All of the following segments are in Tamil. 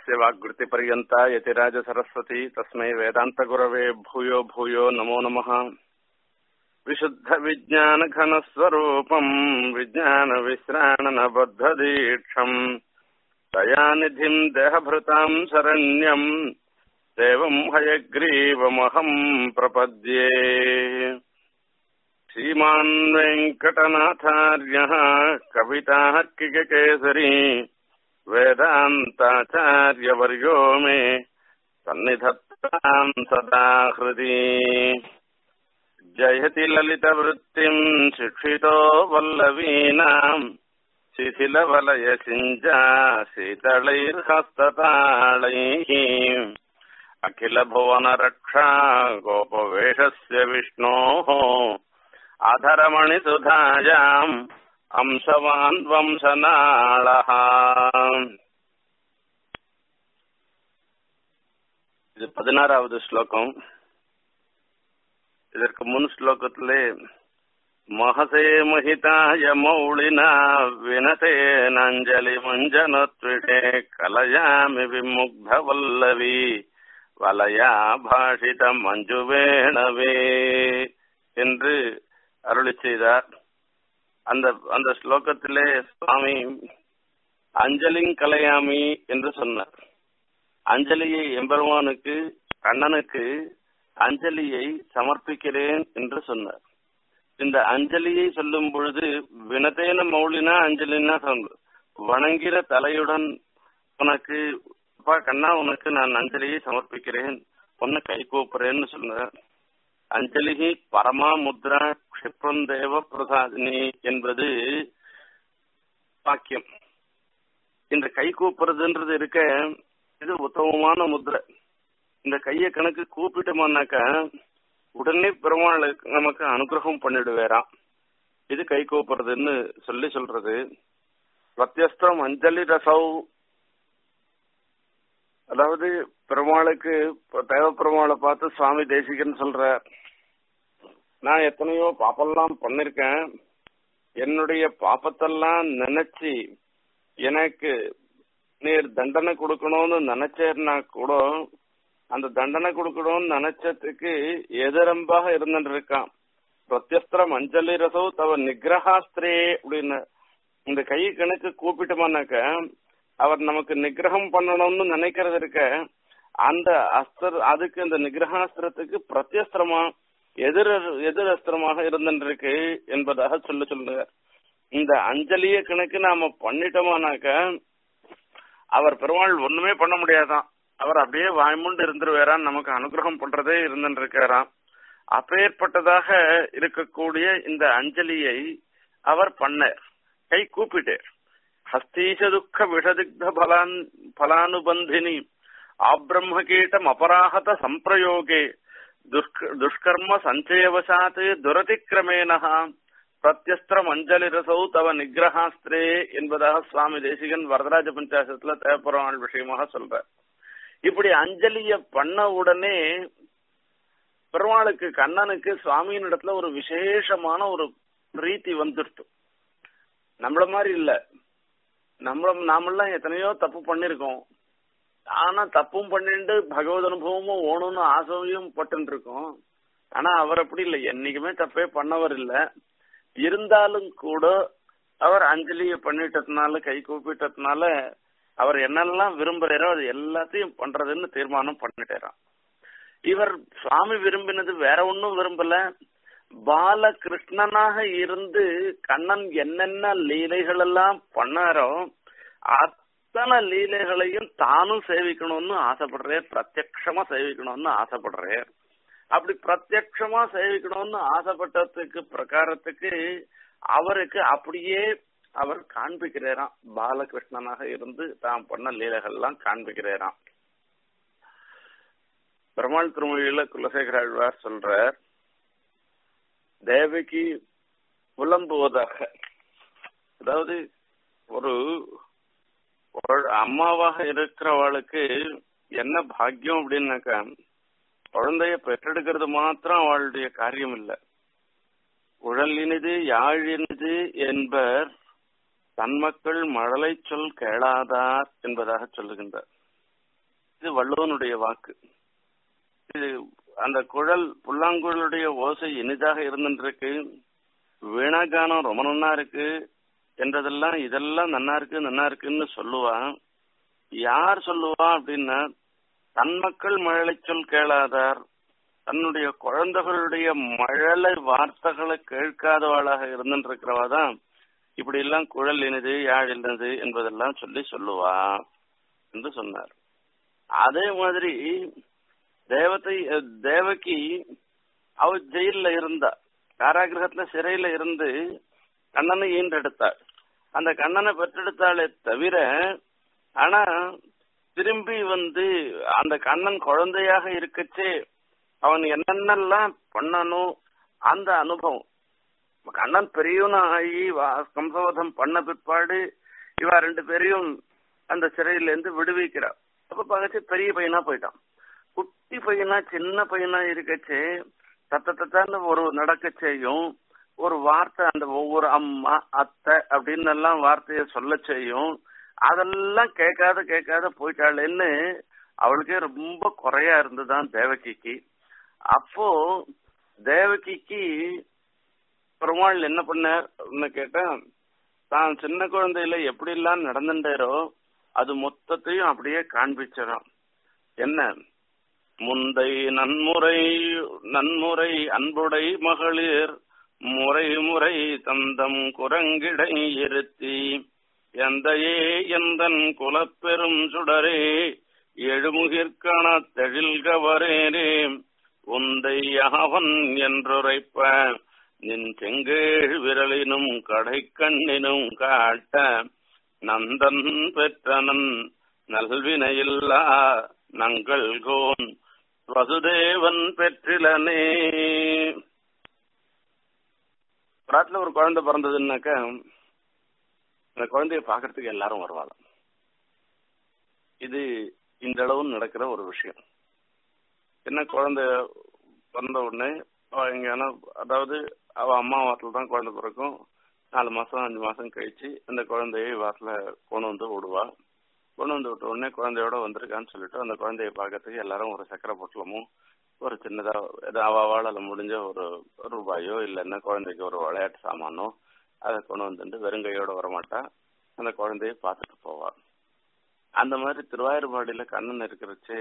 यस्य वाग्वृत्तिपर्यन्ता यतिराजसरस्वती तस्मै वेदान्तगुरवे भूयो भूयो नमो नमः विशुद्धविज्ञानघनस्वरूपम् विज्ञानविश्राणनबद्धदीक्षम् दयानिधिम् देहभृताम् शरण्यम् देवम् हयग्रीवमहम् प्रपद्ये श्रीमान् वेङ्कटनाथार्यः कवितार्किककेसरी वेदान्ताचार्यवर्यो मे सन्निधत्ताम् सदा हृदि जयति ललितवृत्तिम् शिक्षितो वल्लवीनाम् शिथिलवलयसिञ्जा शीतलैर्हस्ततालैः अखिलभुवनरक्षा गोपवेशस्य विष्णोः अधरमणिसुधायाम् अंशवान् வம்சநாளः இது பதினாறாவது ஸ்லோகம் இதற்கு முன் ஸ்லோகத்திலே மகசே மகிதாய மௌளினா வினசேனஞ்சலி மஞ்சனத்விடே கலயாமி விமுக்த வல்லவி வலயா பாஷித மஞ்சுவேணவே என்று அருளி செய்தார் அந்த அந்த ஸ்லோகத்திலே சுவாமி அஞ்சலிங் கலையாமி என்று சொன்னார் அஞ்சலியை எம்பெருமானுக்கு கண்ணனுக்கு அஞ்சலியை சமர்ப்பிக்கிறேன் என்று சொன்னார் இந்த அஞ்சலியை சொல்லும் பொழுது வினதேன மௌலினா அஞ்சலினா சொல்லு வணங்கிற தலையுடன் உனக்கு அப்பா கண்ணா உனக்கு நான் அஞ்சலியை சமர்ப்பிக்கிறேன் உன்னை கை கூப்புறேன்னு சொன்னார் அஞ்சலிகி பரமா முத்ரா க்ஷிப்ரந்தேவ பிரசாதினி என்பது வாக்கியம் இந்த கை கூப்புறதுன்றது இருக்க இது உத்தமமான முத்ரை இந்த கையை கணக்கு கூப்பிட்டோம்னாக்கா உடனே பெருமாள் நமக்கு அனுகிரகம் பண்ணிடுவேராம் இது கை கூப்புறதுன்னு சொல்லி சொல்றது பிரத்யஸ்தம் அஞ்சலி ரசௌ அதாவது பெருமாளுக்கு தேவ பெருமாளை பார்த்து சுவாமி தேசிகன் சொல்ற நான் எத்தனையோ பாப்பெல்லாம் பண்ணிருக்கேன் என்னுடைய பாப்பத்தெல்லாம் நினைச்சு எனக்கு நீர் தண்டனை கொடுக்கணும்னு நினைச்சேன்னா கூட அந்த தண்டனை கொடுக்கணும்னு நினைச்சதுக்கு எதிரம்பாக இருந்துட்டு இருக்கான் பிரத்யஸ்திரம் அஞ்சலி ரசோ தவ நிகிரகாஸ்திரே அப்படின்னு இந்த கை கணக்கு கூப்பிட்டோம்னாக்க அவர் நமக்கு நிகிரகம் பண்ணணும்னு நினைக்கிறது இருக்க அந்த அஸ்திர அதுக்கு அந்த நிகிரகாஸ்திரத்துக்கு பிரத்யஸ்திரமா எதிர் எதிர் அஸ்திரமாக இருந்துருக்கு என்பதாக சொல்ல சொல்லுங்க இந்த அஞ்சலிய கணக்கு நாம பண்ணிட்டோமானாக்க அவர் பெருமாள் ஒண்ணுமே பண்ண முடியாதான் அவர் அப்படியே வாய்முண்டு இருந்துருவாரான் நமக்கு அனுகிரகம் பண்றதே இருந்துருக்காராம் அப்பேற்பட்டதாக இருக்கக்கூடிய இந்த அஞ்சலியை அவர் பண்ணார் கை கூப்பிட்டார் ஹஸ்தீஷ துக்க விஷதிக்த பலான் பலானுபந்தினி ஆப்ரம்மகீட்டம் அபராஹத சம்பிரயோகே துஷ்கர்ம சஞ்சயவசாத் துரதிக்கிரமேன பிரத்யஸ்திரம் அஞ்சலி ரசௌ தவ நிகிரகாஸ்திரே என்பதாக சுவாமி தேசிகன் வரதராஜ பஞ்சாசத்துல தேவப்பெருமாள் விஷயமாக சொல்ற இப்படி அஞ்சலிய பண்ண உடனே பெருமாளுக்கு கண்ணனுக்கு சுவாமியின் இடத்துல ஒரு விசேஷமான ஒரு பிரீத்தி வந்துடுத்து நம்மள மாதிரி இல்ல நம்மள நாமெல்லாம் எத்தனையோ தப்பு பண்ணிருக்கோம் ஆனா தப்பும் பண்ணிட்டு பகவத் அனுபவமும் ஓணும்னு ஆசையும் பட்டு இருக்கோம் ஆனா அவர் அப்படி இல்லை என்னைக்குமே தப்பே பண்ணவர் இல்ல இருந்தாலும் கூட அவர் அஞ்சலிய பண்ணிட்டதுனால கை கூப்பிட்டதுனால அவர் என்னெல்லாம் விரும்புறாரோ அது எல்லாத்தையும் பண்றதுன்னு தீர்மானம் பண்ணிட்டாராம் இவர் சுவாமி விரும்பினது வேற ஒன்னும் விரும்பல பாலகிருஷ்ணனாக இருந்து கண்ணன் என்னென்ன லீலைகள் எல்லாம் பண்ணாரோ அத்தனை லீலைகளையும் தானும் சேவிக்கணும்னு ஆசைப்படுறேன் பிரத்யக்ஷமா சேவிக்கணும்னு ஆசைப்படுறேன் அப்படி பிரத்யக்ஷமா சேவிக்கணும்னு ஆசைப்பட்டதுக்கு பிரகாரத்துக்கு அவருக்கு அப்படியே அவர் காண்பிக்கிறாராம் பாலகிருஷ்ணனாக இருந்து தாம் பண்ண லீலைகள்லாம் காண்பிக்கிறாராம் பெருமாள் திருமொழியில குலசேகர ஆழ்வார் சொல்றார் தேவகி புலம்புவதாக அதாவது ஒரு அம்மாவாக இருக்கிறவளுக்கு என்ன பாக்கியம் அப்படின்னாக்கா குழந்தைய பெற்றெடுக்கிறது மாத்திரம் அவளுடைய காரியம் இல்ல உழலினிது யாழினிது என்பர் தன் மக்கள் மழலை சொல் கேளாதார் என்பதாக சொல்லுகின்றார் இது வள்ளுவனுடைய வாக்கு இது அந்த குழல் புல்லாங்குழலுடைய ஓசை இனிதாக இருந்துருக்கு வீணாகானம் ரொம்ப நன்னா இருக்கு என்றதெல்லாம் இதெல்லாம் நன்னா இருக்கு நன்னா இருக்குன்னு சொல்லுவான் யார் சொல்லுவா அப்படின்னா தன் மக்கள் மழலை சொல் கேளாதார் தன்னுடைய குழந்தைகளுடைய மழலை வார்த்தைகளை கேட்காதவாளாக இருந்துருக்கிறவா தான் இப்படி எல்லாம் குழல் இனிது யாழ் இனது என்பதெல்லாம் சொல்லி சொல்லுவா என்று சொன்னார் அதே மாதிரி தேவத்தை தேவகி அவ ஜெயில இருந்தா காராகிரகத்துல சிறையில இருந்து கண்ணனை ஈன்றெடுத்தாள் அந்த கண்ணனை பெற்றெடுத்தாலே தவிர ஆனா திரும்பி வந்து அந்த கண்ணன் குழந்தையாக இருக்கச்சே அவன் என்னென்னலாம் பண்ணணும் அந்த அனுபவம் கண்ணன் பெரியவனா ஆகி கம்சவதம் பண்ண பிற்பாடு இவ ரெண்டு பேரையும் அந்த சிறையில இருந்து விடுவிக்கிறா அப்ப பகச்சு பெரிய பையனா போயிட்டான் குட்டி பையனா சின்ன பையனா இருக்கச்சே தத்த தத்தான்னு ஒரு நடக்க செய்யும் ஒரு வார்த்தை அந்த ஒவ்வொரு அம்மா அத்தை அப்படின்னு எல்லாம் வார்த்தைய சொல்ல செய்யும் அதெல்லாம் கேட்காத கேட்காத போயிட்டாளேன்னு அவளுக்கே ரொம்ப குறையா இருந்துதான் தேவகிக்கு அப்போ தேவகிக்கு பெருமாள் என்ன பண்ண கேட்டா தான் சின்ன குழந்தையில எப்படி எல்லாம் நடந்துட்டாரோ அது மொத்தத்தையும் அப்படியே காண்பிச்சிடும் என்ன முந்தை நன்முறை நன்முறை அன்புடை மகளிர் முறை முறை தந்தம் குரங்கிடை இருத்தி எந்தையே எந்தன் குலப்பெரும் சுடரே எழுமுகிற்கான தெழில்கவரேரே உந்தை அவன் என்றுரைப்ப நின் செங்கேழ் விரலினும் கடை கண்ணினும் காட்ட நந்தன் பெற்றனன் நல்வினையில்லா நங்கள் கோன் வசுதேவன் பெற்றிலனே ராத்துல ஒரு குழந்தை பிறந்ததுன்னாக்க அந்த குழந்தைய பாக்குறதுக்கு எல்லாரும் வருவாங்க இது இந்த அளவு நடக்கிற ஒரு விஷயம் என்ன குழந்தை பிறந்த உடனே அவ எங்கன்னா அதாவது அவ அம்மா வாரத்துல தான் குழந்தை பிறக்கும் நாலு மாசம் அஞ்சு மாசம் கழிச்சு அந்த குழந்தைய வாரத்துல கொண்டு வந்து விடுவா கொண்டு வந்து விட்ட உடனே குழந்தையோட வந்திருக்கான்னு சொல்லிட்டு அந்த குழந்தைய பார்க்கறதுக்கு எல்லாரும் ஒரு சக்கரை பொட்டலமும் ஒரு சின்னதா ஏதோ அவளால முடிஞ்ச ஒரு ரூபாயோ இல்லைன்னா குழந்தைக்கு ஒரு விளையாட்டு சாமானோ அதை கொண்டு வந்துட்டு வெறுங்கையோட வரமாட்டா அந்த குழந்தைய பார்த்துட்டு போவா அந்த மாதிரி திருவாயூர்பாடியில கண்ணன் இருக்கிறச்சு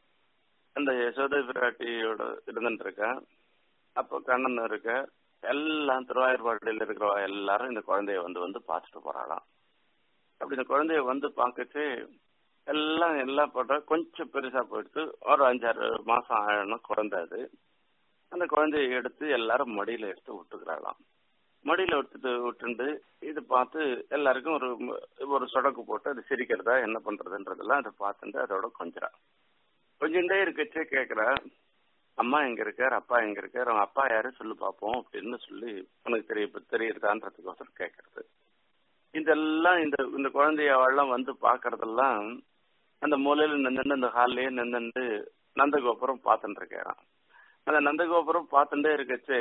அந்த யசோதை பிராட்டியோட இருந்துட்டு இருக்கா அப்போ கண்ணன் இருக்க எல்லாம் திருவாயூர்பாடியில் இருக்கிறவா எல்லாரும் இந்த குழந்தைய வந்து வந்து பார்த்துட்டு போறாளாம் அப்படி இந்த குழந்தைய வந்து பார்க்கச்சு எல்லாம் எல்லாம் போட்டா கொஞ்சம் பெருசா போயிடுத்து ஒரு அஞ்சாறு மாசம் ஆகணும் குழந்தை அது அந்த குழந்தைய எடுத்து எல்லாரும் மடியில எடுத்து விட்டுக்கிறாளாம் மடியில எடுத்துட்டு விட்டுண்டு இது பார்த்து எல்லாருக்கும் ஒரு ஒரு சொடக்கு போட்டு அது சிரிக்கிறதா என்ன பண்றதுன்றதெல்லாம் அதை பார்த்துட்டு அதோட கொஞ்சரா கொஞ்சண்டே இருக்கச்சே கேக்குறா அம்மா எங்க இருக்கார் அப்பா எங்க இருக்கார் அவன் அப்பா யாரு சொல்லு பார்ப்போம் அப்படின்னு சொல்லி உனக்கு தெரிய தெரியுறதான்றதுக்கோசரம் கேட்கறது இதெல்லாம் இந்த இந்த குழந்தைய அவள்லாம் வந்து பாக்குறதெல்லாம் அந்த மூலையில நின்று அந்த ஹால்லயே நின்று நந்தகோபுரம் பார்த்துட்டு இருக்கேன் அந்த நந்தகோபுரம் பார்த்துட்டே இருக்கச்சு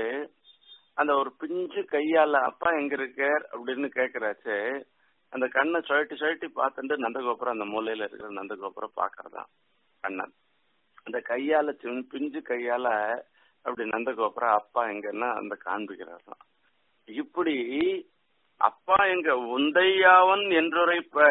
அந்த ஒரு பிஞ்சு கையால அப்பா எங்க இருக்கார் அப்படின்னு கேக்குறாச்சு அந்த கண்ணை சுழட்டி சுழட்டி பார்த்துட்டு நந்தகோபுரம் அந்த மூலையில இருக்கிற நந்தகோபுரம் பாக்குறதான் கண்ணன் அந்த கையால பிஞ்சு கையால அப்படி நந்தகோபுரம் அப்பா எங்கன்னா அந்த காண்பிக்கிறாராம் இப்படி அப்பா எங்க உந்தையாவன் என்றுரைப்ப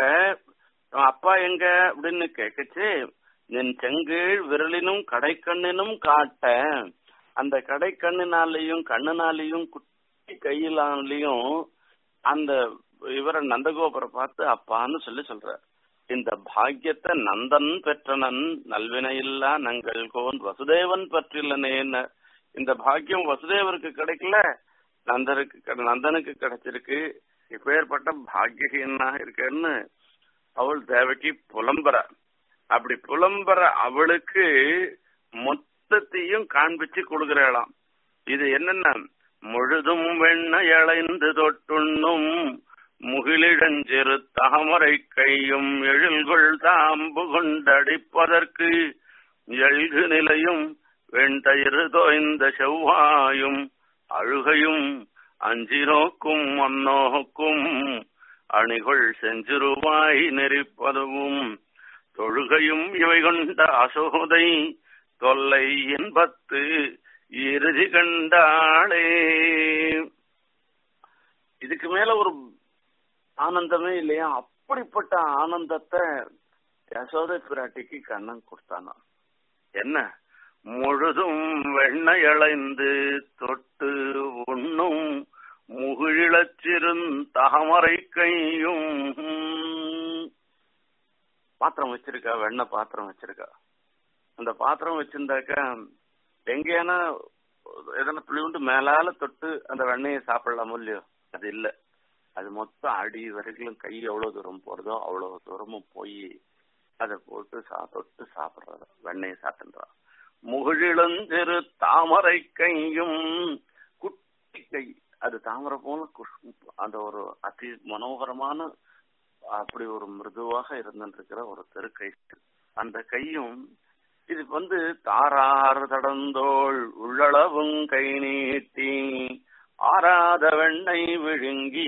அப்பா எங்க அப்படின்னு கேட்கச்சு என் செங்கீழ் விரலினும் கடைக்கண்ணினும் காட்ட அந்த கடைக்கண்ணினாலையும் கண்ணுனாலையும் குட்டி கையிலாலையும் அந்த இவரை நந்தகோபுரை பார்த்து அப்பான்னு சொல்லி சொல்ற இந்த பாக்கியத்தை நந்தன் பெற்றனன் நல்வினையில்லா நங்கள் கோன் வசுதேவன் பற்றில்லனேன்னு இந்த பாக்கியம் வசுதேவருக்கு கிடைக்கல நந்தனுக்கு நந்தனுக்கு கிடைச்சிருக்கு இப்பேற்பட்ட பாக்கியகீனாக இருக்கேன்னு அவள் தேவகி புலம்புற அப்படி புலம்புற அவளுக்கு மொத்தத்தையும் காண்பிச்சு கொடுக்கிறாளாம் இது என்னன்னா முழுதும் வெண்ணெய் அலைந்து தொட்டுண்ணும் முகிலிடஞ்சிறு தாமரை கையும் எழில்கொள் தாம்பு கொண்டடிப்பதற்கு எழ்கு நிலையும் வெண்தயிறு தோய்ந்த செவ்வாயும் அழுகையும் அஞ்சி நோக்கும் மன்னோக்கும் அணிகள் செஞ்சிருவாய் நெறிப்பதுவும் தொழுகையும் இவை கொண்ட அசோதை தொல்லை என்பத்து இறுதி கண்டாளே இதுக்கு மேல ஒரு ஆனந்தமே இல்லையா அப்படிப்பட்ட ஆனந்தத்தை யசோதை பிராட்டிக்கு கண்ணன் கொடுத்தானா என்ன முழுதும் வெண்ணெய் அளைந்து தொட்டு உண்ணும் முகிழச்சிறும் தாமரை கையும் பாத்திரம் வச்சிருக்கா வெண்ணெய் பாத்திரம் வச்சிருக்கா அந்த பாத்திரம் வச்சிருந்தாக்கா எங்கேனா எதனா துளிவுண்டு மேலால தொட்டு அந்த வெண்ணெயை சாப்பிடலாமோ இல்லையோ அது இல்ல அது மொத்தம் அடி வரைக்கும் கை எவ்வளவு தூரம் போறதோ அவ்வளவு தூரமும் போய் அதை போட்டு சா தொட்டு சாப்பிடுறத வெண்ணெயை சாப்பிட்டுறா முகிழந்திரு தாமரை கையும் குட்டி கை அது தாமரை போல குஷ்- அந்த ஒரு அதி மனோகரமான அப்படி ஒரு மிருதுவாக இருந்திருக்கிற ஒரு திருக்கை அந்த கையும் இது வந்து தாரார் தடந்தோள் உள்ளளவும் கை நீட்டி ஆராத வெண்ணெய் விழுங்கி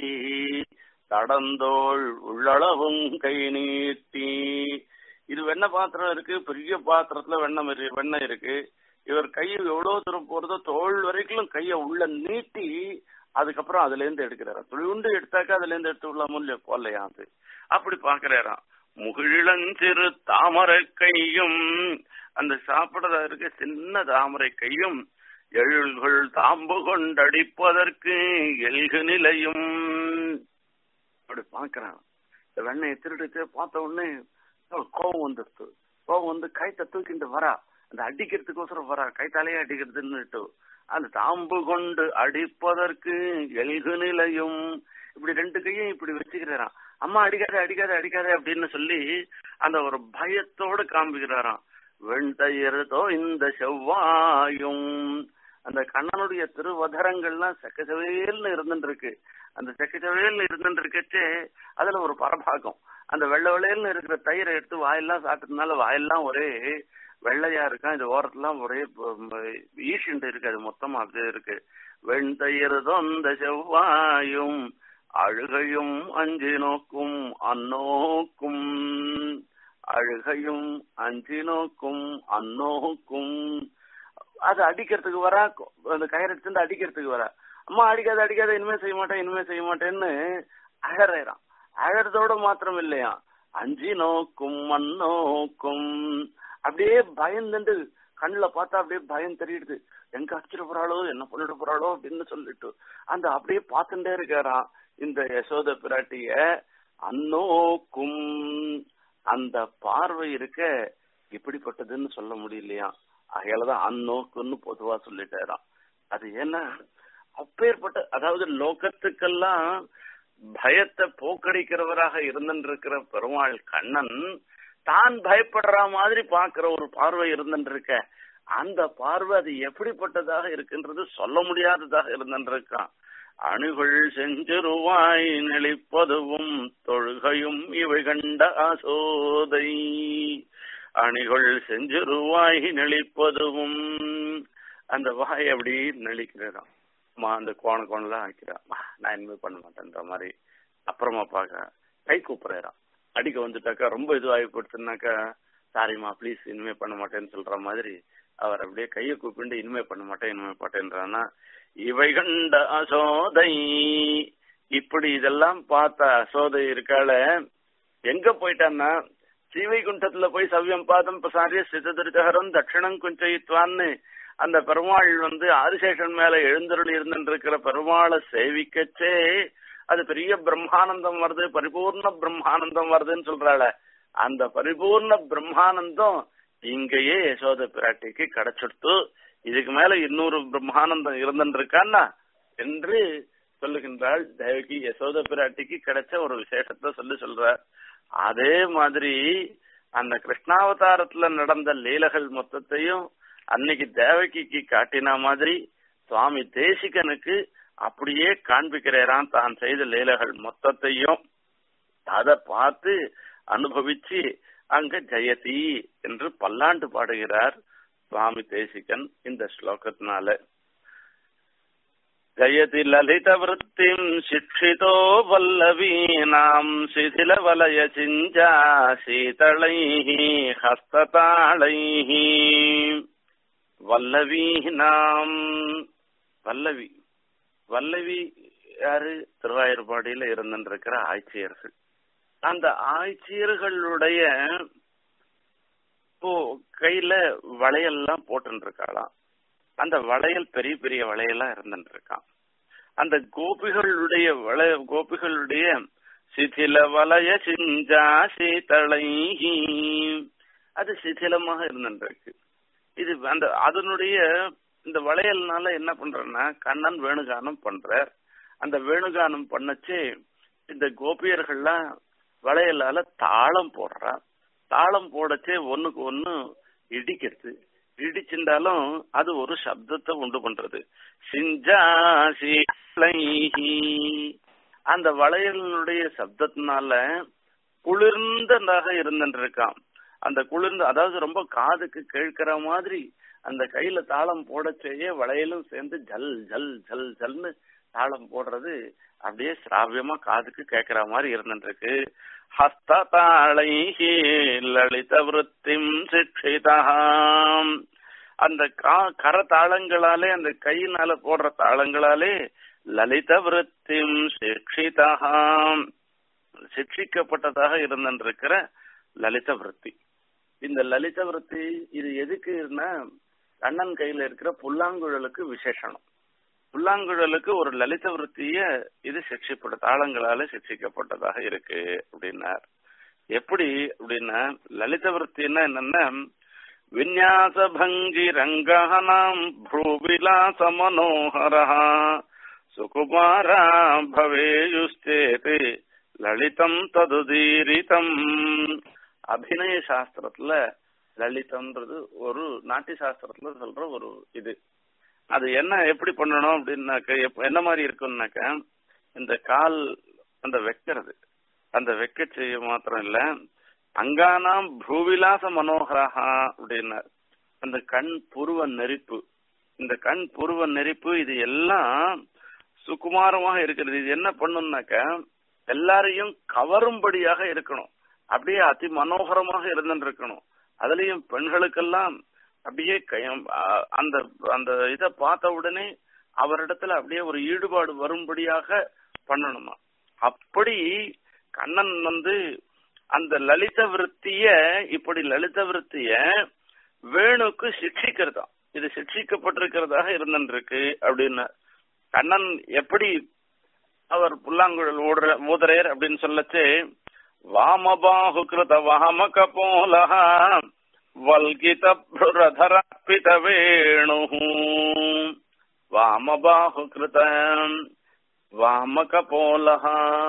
தடந்தோள் உள்ளளவும் கை நீட்டி இது வெண்ணெய் பாத்திரம் இருக்கு பெரிய பாத்திரத்துல வெண்ணெய் இரு- வெண்ணெய் இருக்கு இவர் கை எவ்வளவு தூரம் போறதோ தோல் வரைக்கும் கைய உள்ள நீட்டி அதுக்கப்புறம் அதுல இருந்து எடுக்கிறாரா துளிவுண்டு எடுத்தாக்கா அதுல இருந்து எடுத்து விடலாமோ இல்லையோ போலையா அது அப்படி பாக்குறாராம் முகிழஞ்சிறு தாமரை கையும் அந்த சாப்பிடுறதா இருக்க சின்ன தாமரை கையும் எழுள்கள் தாம்பு கொண்டடிப்பதற்கு எல்கு நிலையும் அப்படி பாக்குறான் இந்த வெண்ணெயை திருடிட்டு பார்த்த உடனே அவனுக்கு கோபம் வந்துடுது கோபம் வந்து கைத்த தூக்கிட்டு வரா அந்த அடிக்கிறதுக்கோசரம் வரா கைத்தாலேயே அடிக்கிறதுன்னுட்டு அந்த தாம்பு கொண்டு அடிப்பதற்கு எல்கு நிலையும் இப்படி ரெண்டு கையும் இப்படி வச்சுக்கிறாராம் அம்மா அடிக்காத அடிக்காத அடிக்காத அப்படின்னு சொல்லி அந்த ஒரு பயத்தோட காண்பிக்கிறாராம் வெண்தயிரதோ இந்த செவ்வாயும் அந்த கண்ணனுடைய திருவதரங்கள்லாம் செக்கச்சவேல்னு இருந்துட்டு இருக்கு அந்த செக்கச்சவேல்னு இருந்துட்டு இருக்கச்சே அதுல ஒரு பரபாகம் அந்த வெள்ளை வெள்ளையல்னு இருக்கிற தயிரை எடுத்து வாயெல்லாம் சாப்பிட்டதுனால வாயெல்லாம் ஒரே வெள்ளையா இருக்கும் இது ஓரத்துலாம் ஒரே ஈஷிண்டு இருக்கு அது மொத்தமா அப்படியே இருக்கு வெண்தயிர் தொந்த செவ்வாயும் அழுகையும் அஞ்சி நோக்கும் அந்நோக்கும் அழுகையும் அஞ்சி நோக்கும் அந்நோக்கும் அது அடிக்கிறதுக்கு வரா அந்த கயிறு எடுத்து அடிக்கிறதுக்கு வரா அம்மா அடிக்காத அடிக்காத இனிமே செய்ய மாட்டேன் இனிமே செய்ய மாட்டேன்னு அழறான் அழறதோட மாத்திரம் இல்லையா அஞ்சி நோக்கும் மண்ணோக்கும் அப்படியே பயந்துட்டு கண்ணுல பார்த்தா அப்படியே பயம் தெரியுது எங்க அடிச்சிட போறாளோ என்ன பண்ணிட போறாளோ அப்படின்னு சொல்லிட்டு அந்த அப்படியே பார்த்துட்டே இருக்காராம் இந்த யசோத பிராட்டிய அன்னோக்கும் அந்த பார்வை இருக்க இப்படிப்பட்டதுன்னு சொல்ல முடியலையா அகையாலதான் அந்நோக்குன்னு பொதுவா சொல்லிட்டாராம் அது என்ன அப்பேற்பட்ட அதாவது லோகத்துக்கெல்லாம் பயத்தை போக்கடிக்கிறவராக இருந்திருக்கிற பெருமாள் கண்ணன் தான் பயப்படுற மாதிரி பாக்குற ஒரு பார்வை இருந்திருக்க அந்த பார்வை அது எப்படிப்பட்டதாக இருக்குன்றது சொல்ல முடியாததாக இருந்திருக்கான் அணுகள் செஞ்சிருவாய் நெளிப்பதுவும் தொழுகையும் இவை கண்ட அசோதை அணிகள் செஞ்சிருவாய் நெளிப்பதுவும் அந்த வாய் அப்படி நெளிக்கிறான் அம்மா அந்த கோண கோணலாம் வைக்கிறான் நான் இனிமே பண்ண மாட்டேன்ற மாதிரி அப்புறமா பார்க்க கை கூப்பிடுறான் அடிக்க வந்துட்டாக்கா ரொம்ப இதுவாகி போடுச்சுனாக்கா சாரிம்மா ப்ளீஸ் இனிமே பண்ண மாட்டேன்னு சொல்ற மாதிரி அவர் அப்படியே கையை கூப்பிட்டு இனிமே பண்ண மாட்டேன் இனிமே மாட்டேன்றானா இவை கண்ட அசோதை இப்படி இதெல்லாம் பார்த்த அசோதை இருக்காள எங்க போயிட்டான்னா ஸ்ரீவைகுண்டத்துல போய் சவ்யம் பாதம் பிரசாரிய சிததுரிதகரம் தட்சிணம் குஞ்சயித்வான்னு அந்த பெருமாள் வந்து ஆதிசேஷன் மேல எழுந்தருள் இருந்துருக்கிற பெருமாளை சேவிக்கச்சே அது பெரிய பிரம்மானந்தம் வருது பரிபூர்ண பிரம்மானந்தம் வருதுன்னு சொல்றாள அந்த பரிபூர்ண பிரம்மானந்தம் இங்கேயே யசோத பிராட்டிக்கு கிடைச்சிடுத்து இதுக்கு மேல இன்னொரு பிரம்மானந்தம் இருந்துருக்கான்னா என்று சொல்லுகின்றாள் தேவகி யசோத பிராட்டிக்கு கிடைச்ச ஒரு விசேஷத்தை சொல்லி சொல்ற அதே மாதிரி அந்த கிருஷ்ணாவதாரத்துல நடந்த லீலைகள் மொத்தத்தையும் அன்னைக்கு தேவகிக்கு காட்டின மாதிரி சுவாமி தேசிகனுக்கு அப்படியே காண்பிக்கிறாராம் தான் செய்த லீலைகள் மொத்தத்தையும் அதை பார்த்து அனுபவிச்சு அங்க ஜெயதி என்று பல்லாண்டு பாடுகிறார் சுவாமி தேசிகன் இந்த ஸ்லோகத்தினால जयति ललितवृत्तिम् शिक्षितो वल्लवीनाम् शिथिलवलयचिञ्जा शीतलैः हस्ततालैः வல்லவீனாம் வல்லவி வல்லவி யாரு திருவாயூர்பாடியில இருந்திருக்கிற ஆட்சியர்கள் அந்த ஆட்சியர்களுடைய இப்போ கையில வளையல்லாம் போட்டு இருக்காளாம் அந்த வளையல் பெரிய பெரிய வளையலா இருந்துட்டு இருக்கான் அந்த கோபிகளுடைய வளைய கோபிகளுடைய சிதில வலய சிஞ்சா சீதளைஹி அது சிதிலமாக இருந்துருக்கு இது அந்த அதனுடைய இந்த வளையல்னால என்ன பண்றேன்னா கண்ணன் வேணுகானம் பண்றார் அந்த வேணுகானம் பண்ணச்சு இந்த கோபியர்கள்லாம் வளையலால தாளம் போடுறா தாளம் போடச்சே ஒண்ணுக்கு ஒண்ணு இடிக்கிறது இடிச்சிருந்தாலும் அது ஒரு சப்தத்தை உண்டு பண்றது சிஞ்சாசி அந்த வளையலினுடைய சப்தத்தினால குளிர்ந்ததாக இருந்துருக்கான் அந்த குளிர்ந்த அதாவது ரொம்ப காதுக்கு கேட்கிற மாதிரி அந்த கையில தாளம் போடச்சேயே வளையலும் சேர்ந்து ஜல் ஜல் ஜல் ஜல்னு தாளம் போடுறது அப்படியே சிராவியமா காதுக்கு கேட்கிற மாதிரி இருந்துருக்கு ஹஸ்ததாளைஹி லலித விருத்திம் சிக்ஷிதாம் அந்த கர தாளங்களாலே அந்த கையினால போடுற தாளங்களாலே லலித விருத்திம் சிக்ஷிதாம் சிக்ஷிக்கப்பட்டதாக இருந்திருக்கிற லலித விருத்தி இந்த லலித விருத்தி இது எதுக்குன்னா கண்ணன் கையில இருக்கிற புல்லாங்குழலுக்கு விசேஷனம் புல்லாங்குழலுக்கு ஒரு லலித விருத்திய இது சிக்ஷிப்பட்ட தாளங்களால சிக்ஷிக்கப்பட்டதாக இருக்கு அப்படின்னார் எப்படி அப்படின்னா லலித விருத்தின்னா என்னன்னா விநியாச பங்கி ரங்கஹனாம் ப்ரூவிலாச மனோகரா சுகுமாரா பவேயுஸ்தேது லலிதம் ததுதீரிதம் அபிநய சாஸ்திரத்துல லலிதம்ன்றது ஒரு நாட்டிய சாஸ்திரத்துல சொல்ற ஒரு இது அது என்ன எப்படி பண்ணணும் அப்படின்னாக்க என்ன மாதிரி இருக்கும்னாக்க இந்த கால் அந்த வைக்கிறது அந்த வைக்க செய்ய மாத்திரம் இல்ல அங்கானாம் பூவிலாச மனோகரஹா அப்படின்னார் அந்த கண் புருவ நெருப்பு இந்த கண் புருவ நெருப்பு இது எல்லாம் சுகுமாரமாக இருக்கிறது இது என்ன பண்ணும்னாக்க எல்லாரையும் கவரும்படியாக இருக்கணும் அப்படியே அதி மனோகரமாக இருந்துட்டு இருக்கணும் அதுலயும் பெண்களுக்கெல்லாம் அப்படியே அந்த அந்த இத பார்த்த உடனே அவரிடத்துல அப்படியே ஒரு ஈடுபாடு வரும்படியாக பண்ணணுமா அப்படி கண்ணன் வந்து அந்த லலித விருத்திய இப்படி லலித விருத்திய வேணுக்கு சிக்ஷிக்கிறதா இது சிக்ஷிக்கப்பட்டிருக்கிறதாக இருந்துருக்கு அப்படின்னு கண்ணன் எப்படி அவர் புல்லாங்குழல் ஓடுற ஊதரையர் அப்படின்னு சொல்லச்சு வாமபாஹு கிருத வாமக போலஹ வல்கித பிரதரப்பித வேணு வாமபாஹு கிருத வாமக போலஹ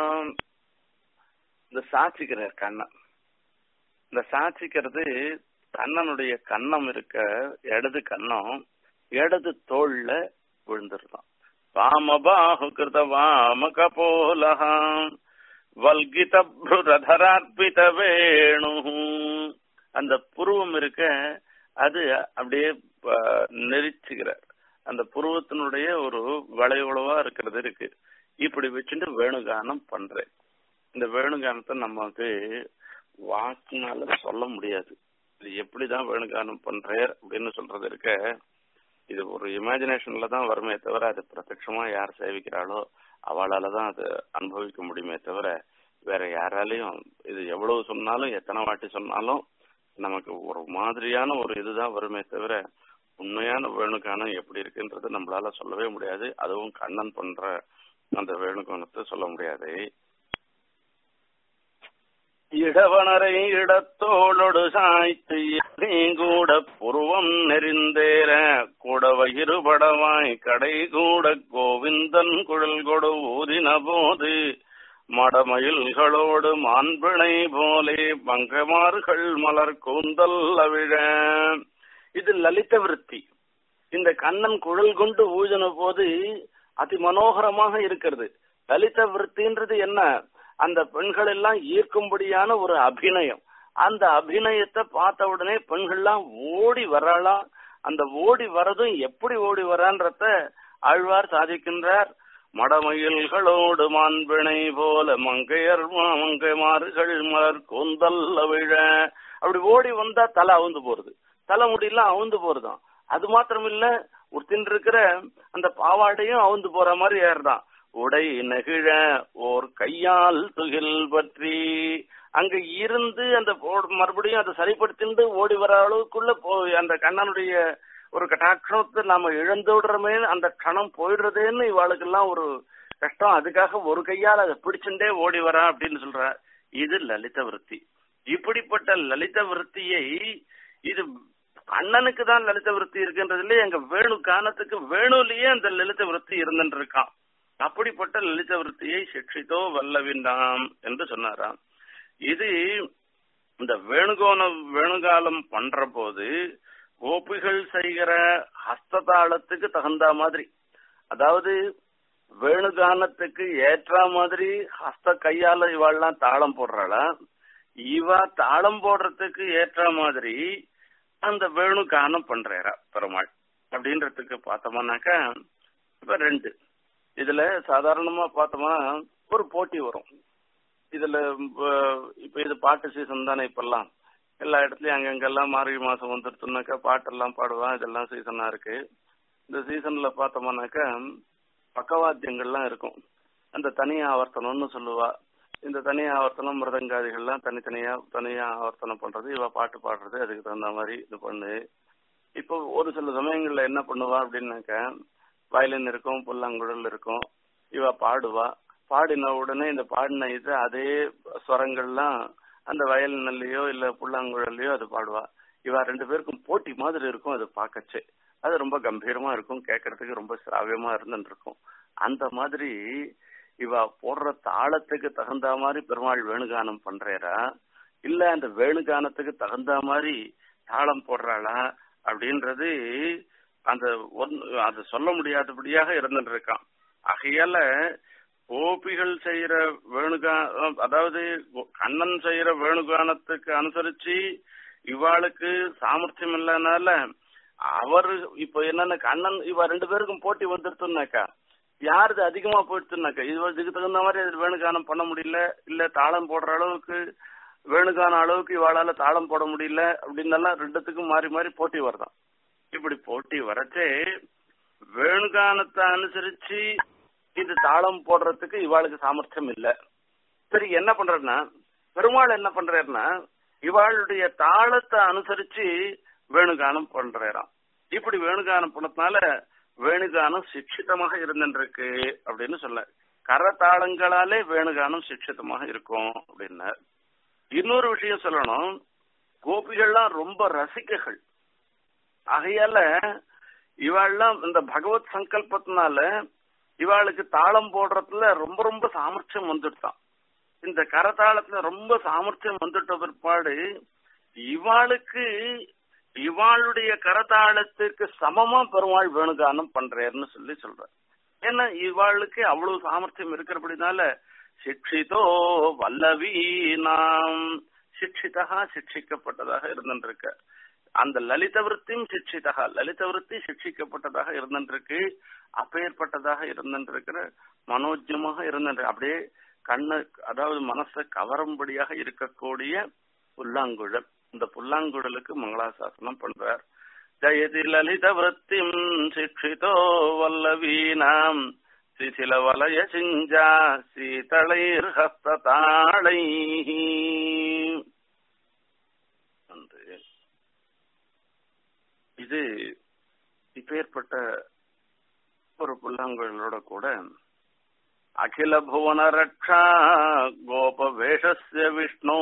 இந்த சாட்சிக்கிறார் கண்ணன் இந்த சாட்சிக்கிறது கண்ணனுடைய கண்ணம் இருக்க இடது கண்ணம் இடது தோல்ல விழுந்துருதான் வாமபாஹு கிருத வாமக போலஹாம் வல்கித பிரதரார்பித வேணு அந்த புருவம் இருக்க அது அப்படியே நெரிச்சுகிறார் அந்த புருவத்தினுடைய ஒரு வளைவளவா இருக்கிறது இருக்கு இப்படி வச்சுட்டு வேணுகானம் பண்றேன் இந்த வேணுகானத்தை நமக்கு வாக்குனால சொல்ல முடியாது இது எப்படிதான் வேணுகானம் பண்றார் அப்படின்னு சொல்றது இருக்க இது ஒரு இமேஜினேஷன்ல தான் வருமே தவிர அது பிரத்யட்சமா யார் சேவிக்கிறாளோ அவளால தான் அது அனுபவிக்க முடியுமே தவிர வேற யாராலையும் இது எவ்வளவு சொன்னாலும் எத்தனை வாட்டி சொன்னாலும் நமக்கு ஒரு மாதிரியான ஒரு இதுதான் வருமே தவிர உண்மையான வேணுகானம் எப்படி இருக்குன்றது நம்மளால சொல்லவே முடியாது அதுவும் கண்ணன் பண்ற அந்த வேணுகானத்தை சொல்ல முடியாது இடவனரை இடத்தோளொடு சாய்த்து கூட புருவம் நெறிந்தேற கூட வயிறுபடவாய் கடை கூட கோவிந்தன் குழல் கொடு ஊதின போது மடமயில்களோடு மாண்பிணை போலே பங்கமார்கள் மலர் கூந்தல் அவிழ இது லலித விருத்தி இந்த கண்ணன் குழல் கொண்டு ஊதின போது அதி மனோகரமாக இருக்கிறது லலித விருத்தின்றது என்ன அந்த பெண்கள் எல்லாம் ஈர்க்கும்படியான ஒரு அபிநயம் அந்த அபிநயத்தை பார்த்த உடனே பெண்கள்லாம் ஓடி வரலாம் அந்த ஓடி வரதும் எப்படி ஓடி வரான்றத ஆழ்வார் சாதிக்கின்றார் மடமயில்களோடு மாண்பிணை போல மங்கையர் மங்கைமார்கள் மலர் கொந்தல்ல விழ அப்படி ஓடி வந்தா தலை அவுந்து போறது தலை முடியெல்லாம் அவுந்து போறதாம் அது மாத்திரம் இல்ல உடுத்தின் இருக்கிற அந்த பாவாடையும் அவுந்து போற மாதிரி ஏறுதான் உடை நெகிழ ஓர் கையால் துகில் பற்றி அங்க இருந்து அந்த மறுபடியும் அதை சரிப்படுத்திட்டு ஓடி வர அளவுக்குள்ள போய் அந்த கண்ணனுடைய ஒரு கட்டாட்சத்தை நாம இழந்து விடுறோமே அந்த கணம் போயிடுறதேன்னு இவாளுக்கெல்லாம் ஒரு கஷ்டம் அதுக்காக ஒரு கையால் அதை பிடிச்சுட்டே ஓடி வரா அப்படின்னு சொல்ற இது லலித விருத்தி இப்படிப்பட்ட லலித விருத்தியை இது அண்ணனுக்கு தான் லலித விருத்தி இருக்குன்றதுல எங்க வேணு கானத்துக்கு வேணுலயே அந்த லலித விருத்தி இருந்துட்டு இருக்கான் அப்படிப்பட்ட லலித விருத்தியை சிக்ஷித்தோ வல்லவின்றாம் என்று சொன்னாராம் இது இந்த வேணுகோணம் வேணுகாலம் பண்ற போது கோபிகள் செய்கிற ஹஸ்ததாளத்துக்கு தகுந்த மாதிரி அதாவது வேணுகானத்துக்கு ஏற்ற மாதிரி ஹஸ்த கையால இவாள்லாம் தாளம் போடுறாளா இவா தாளம் போடுறதுக்கு ஏற்ற மாதிரி அந்த வேணுகானம் பண்றா பெருமாள் அப்படின்றதுக்கு பார்த்தோம்னாக்கா இப்ப ரெண்டு இதுல சாதாரணமா பார்த்தோம்னா ஒரு போட்டி வரும் இதுல இப்ப இது பாட்டு சீசன் தானே இப்பெல்லாம் எல்லா இடத்துலயும் அங்கங்கெல்லாம் மார்கழி மாசம் வந்துருச்சுனாக்கா பாட்டெல்லாம் பாடுவான் இதெல்லாம் சீசனா இருக்கு இந்த சீசன்ல பார்த்தோம்னாக்கா பக்கவாத்தியங்கள்லாம் இருக்கும் அந்த தனி ஆவர்த்தனம்னு சொல்லுவா இந்த தனி ஆவர்த்தனம் மிருதங்காதிகள்லாம் தனித்தனியா தனியா ஆவர்த்தனம் பண்றது இவ பாட்டு பாடுறது அதுக்கு தகுந்த மாதிரி இது பண்ணு இப்போ ஒரு சில சமயங்கள்ல என்ன பண்ணுவா அப்படின்னாக்கா வயலின் இருக்கும் புல்லாங்குழல் இருக்கும் இவ பாடுவா பாடின உடனே இந்த பாடின இது அதே ஸ்வரங்கள்லாம் அந்த வயலின்லயோ இல்ல புல்லாங்குழல்லையோ அது பாடுவா இவ ரெண்டு பேருக்கும் போட்டி மாதிரி இருக்கும் அது பார்க்கச்சே அது ரொம்ப கம்பீரமா இருக்கும் கேட்கறதுக்கு ரொம்ப சிராவியமா இருந்துட்டு இருக்கும் அந்த மாதிரி இவ போடுற தாளத்துக்கு தகுந்த மாதிரி பெருமாள் வேணுகானம் பண்றா இல்ல அந்த வேணுகானத்துக்கு தகுந்த மாதிரி தாளம் போடுறாளா அப்படின்றது அந்த அது சொல்ல முடியாதபடியாக இருந்துட்டு இருக்கான் ஆகையால கோபிகள் செய்யற வேணுகா அதாவது கண்ணன் செய்யற வேணுகானத்துக்கு அனுசரிச்சு இவாளுக்கு சாமர்த்தியம் இல்லைனால அவர் இப்ப என்னன்னா கண்ணன் இவ ரெண்டு பேருக்கும் போட்டி வந்துருத்துனாக்கா யாருது அதிகமா போயிடுச்சுனாக்கா இது இதுக்கு தகுந்த மாதிரி அது வேணுகானம் பண்ண முடியல இல்ல தாளம் போடுற அளவுக்கு வேணுகான அளவுக்கு இவாளால தாளம் போட முடியல அப்படின்னு ரெண்டுத்துக்கும் மாறி மாறி போட்டி வருதான் இப்படி போட்டி வரச்சே வேணுகானத்தை அனுசரிச்சு இது தாளம் போடுறதுக்கு இவாளுக்கு சாமர்த்தியம் இல்ல சரி என்ன பண்றன்னா பெருமாள் என்ன பண்றாருன்னா இவாளுடைய தாளத்தை அனுசரிச்சு வேணுகானம் பண்றாராம் இப்படி வேணுகானம் பண்ணதுனால வேணுகானம் சிக்ஷிதமாக இருந்துருக்கு அப்படின்னு சொல்ல கரதாளங்களாலே வேணுகானம் சிக்ஷிதமாக இருக்கும் அப்படின்னார் இன்னொரு விஷயம் சொல்லணும் கோபிகள்லாம் ரொம்ப ரசிகர்கள் ஆகையால இவாள்லாம் இந்த பகவத் சங்கல்பத்தினால இவாளுக்கு தாளம் போடுறதுல ரொம்ப ரொம்ப சாமர்த்தியம் வந்துட்டான் இந்த கரதாளத்துல ரொம்ப சாமர்த்தியம் வந்துட்ட பிற்பாடு இவாளுக்கு இவாளுடைய கரதாளத்துக்கு சமமா பெருமாள் வேணுகானம் பண்றேன்னு சொல்லி சொல்ற ஏன்னா இவாளுக்கு அவ்வளவு சாமர்த்தியம் இருக்கிறபடினால சிக்ஷிதோ வல்லவி நாம் சிக்ஷிதா சிக்ஷிக்கப்பட்டதாக இருந்துருக்கு அந்த லலித விற்த்தியும் சிக்ஷிதா லலித விற்பி சிக்ஷிக்கப்பட்டதாக இருந்துருக்கு அப்பேற்பட்டதாக இருந்துருக்கிற மனோஜமாக இருந்துட்டு அப்படியே கண்ணு அதாவது மனசை கவரும்படியாக இருக்கக்கூடிய புல்லாங்குழல் இந்த புல்லாங்குழலுக்கு மங்களாசாசனம் பண்றார் ஜெயதி லலித விற்த்திம் சிக்ஷிதோ வல்லவீனாம் சிசில வலய சிஞ்சா சீதளைர் ஹஸ்ததாளை இது இப்பேற்பட்ட ஒரு புல்லாங்குழலோட கூட அகில புவன ரக்ஷா கோப வேஷஸ்ய விஷ்ணு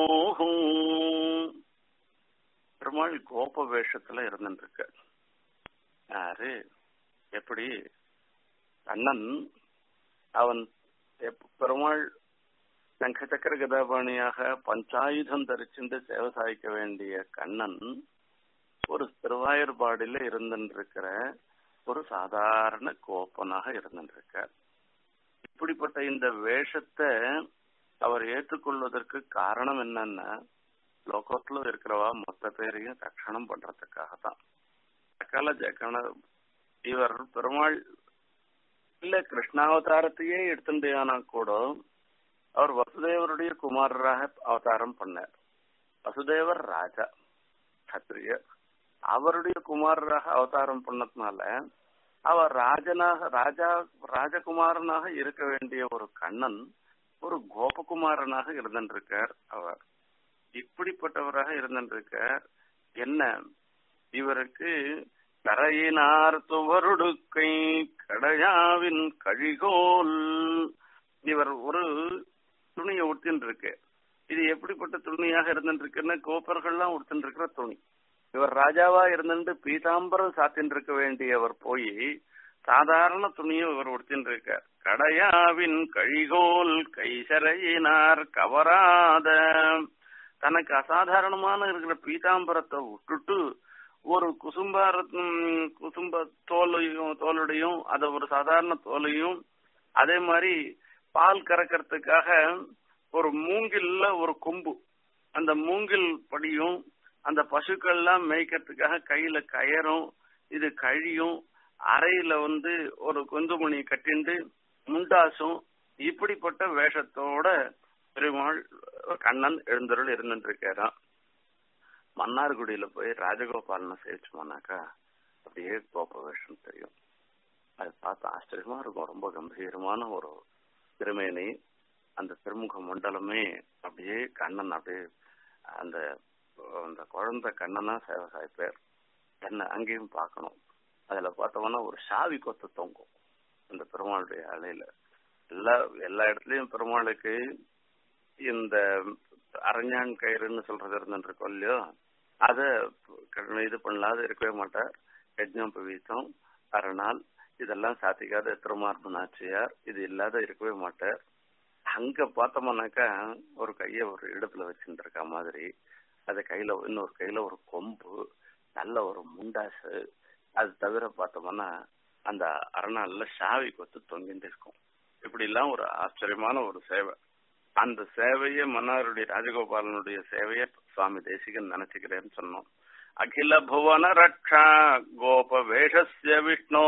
பெருமாள் கோப வேஷத்துல இருந்துருக்க யாரு எப்படி கண்ணன் அவன் பெருமாள் சங்க சக்கர கதாபாணியாக பஞ்சாயுதம் தரிச்சுண்டு சேவை சாய்க்க வேண்டிய கண்ணன் ஒரு திருவாயூர்பாடியில இருந்துருக்கிற ஒரு சாதாரண கோப்பனாக இருந்துருக்கார் இப்படிப்பட்ட இந்த வேஷத்தை அவர் ஏற்றுக்கொள்வதற்கு காரணம் என்னன்னா லோகத்துல இருக்கிறவா மொத்த பேரையும் தட்சணம் பண்றதுக்காக தான் சகல ஜக்கண இவர் பெருமாள் இல்ல கிருஷ்ணாவதாரத்தையே எடுத்துட்டேனா கூட அவர் வசுதேவருடைய குமாரராக அவதாரம் பண்ணார் வசுதேவர் ராஜா கத்திரியர் அவருடைய குமாரராக அவதாரம் பண்ணதுனால அவர் ராஜனாக ராஜா ராஜகுமாரனாக இருக்க வேண்டிய ஒரு கண்ணன் ஒரு கோபகுமாரனாக இருந்திருக்கார் அவர் இப்படிப்பட்டவராக இருந்திருக்கார் என்ன இவருக்கு கரையினார் துவருடுக்கை கடையாவின் கழிகோல் இவர் ஒரு துணியை உடுத்தின்னு இருக்கு இது எப்படிப்பட்ட துணியாக இருந்துருக்குன்னா கோப்பர்கள்லாம் உடுத்தின்னு இருக்கிற துணி இவர் ராஜாவா இருந்துட்டு பீதாம்பரம் சாத்தின்னு இருக்க வேண்டியவர் போய் சாதாரண துணியை இவர் உடுத்தின்னு இருக்கார் கடையாவின் கழிகோல் கைசரையினார் கவராத தனக்கு அசாதாரணமான இருக்கிற பீதாம்பரத்தை விட்டுட்டு ஒரு குசும்பார குசும்ப தோலையும் தோலுடையும் அத ஒரு சாதாரண தோலையும் அதே மாதிரி பால் கறக்கிறதுக்காக ஒரு மூங்கில்ல ஒரு கொம்பு அந்த மூங்கில் படியும் அந்த பசுக்கள்லாம் மேய்க்கிறதுக்காக கையில கயரும் இது கழியும் அறையில வந்து ஒரு குந்துமணி கட்டிண்டு முண்டாசும் இப்படிப்பட்ட வேஷத்தோட பெருமாள் கண்ணன் எழுந்தருள் இருந்துருக்காராம் மன்னார்குடியில போய் ராஜகோபாலனை சேவிச்சோம்னாக்கா அப்படியே கோப வேஷம் தெரியும் அது பார்த்து ஆச்சரியமா இருக்கும் ரொம்ப கம்பீரமான ஒரு திருமேனி அந்த திருமுக மண்டலமே அப்படியே கண்ணன் அப்படியே அந்த அந்த குழந்தை கண்ணனா சேவை சாய்ப்பார் என்ன அங்கேயும் பார்க்கணும் அதுல பார்த்தோம்னா ஒரு சாவி கொத்து தொங்கும் அந்த பெருமாளுடைய அலையில எல்லா எல்லா இடத்துலயும் பெருமாளுக்கு இந்த அரஞ்சான் கயிறுன்னு சொல்றது இருந்துருக்கோம் இல்லையோ அத இது பண்ணலாத இருக்கவே மாட்டார் யஜ்ஞம் பவீத்தம் அரணால் இதெல்லாம் சாத்திக்காத திருமார்பு நாச்சியார் இது இல்லாத இருக்கவே மாட்டார் அங்க பார்த்தோம்னாக்கா ஒரு கைய ஒரு இடத்துல வச்சுட்டு இருக்க மாதிரி அது கையில இன்னொரு கையில ஒரு கொம்பு நல்ல ஒரு முண்டாசு அது தவிர பார்த்தோம்னா அந்த அரணால்ல சாவி கொத்து தொங்கிட்டு இருக்கும் இப்படி எல்லாம் ஒரு ஆச்சரியமான ஒரு சேவை அந்த சேவையை மன்னாருடைய ராஜகோபாலனுடைய சேவையை சுவாமி தேசிகன் நினைச்சுக்கிறேன்னு சொன்னோம் அகில புவன ரக்ஷா கோப வேஷஸ்ய விஷ்ணோ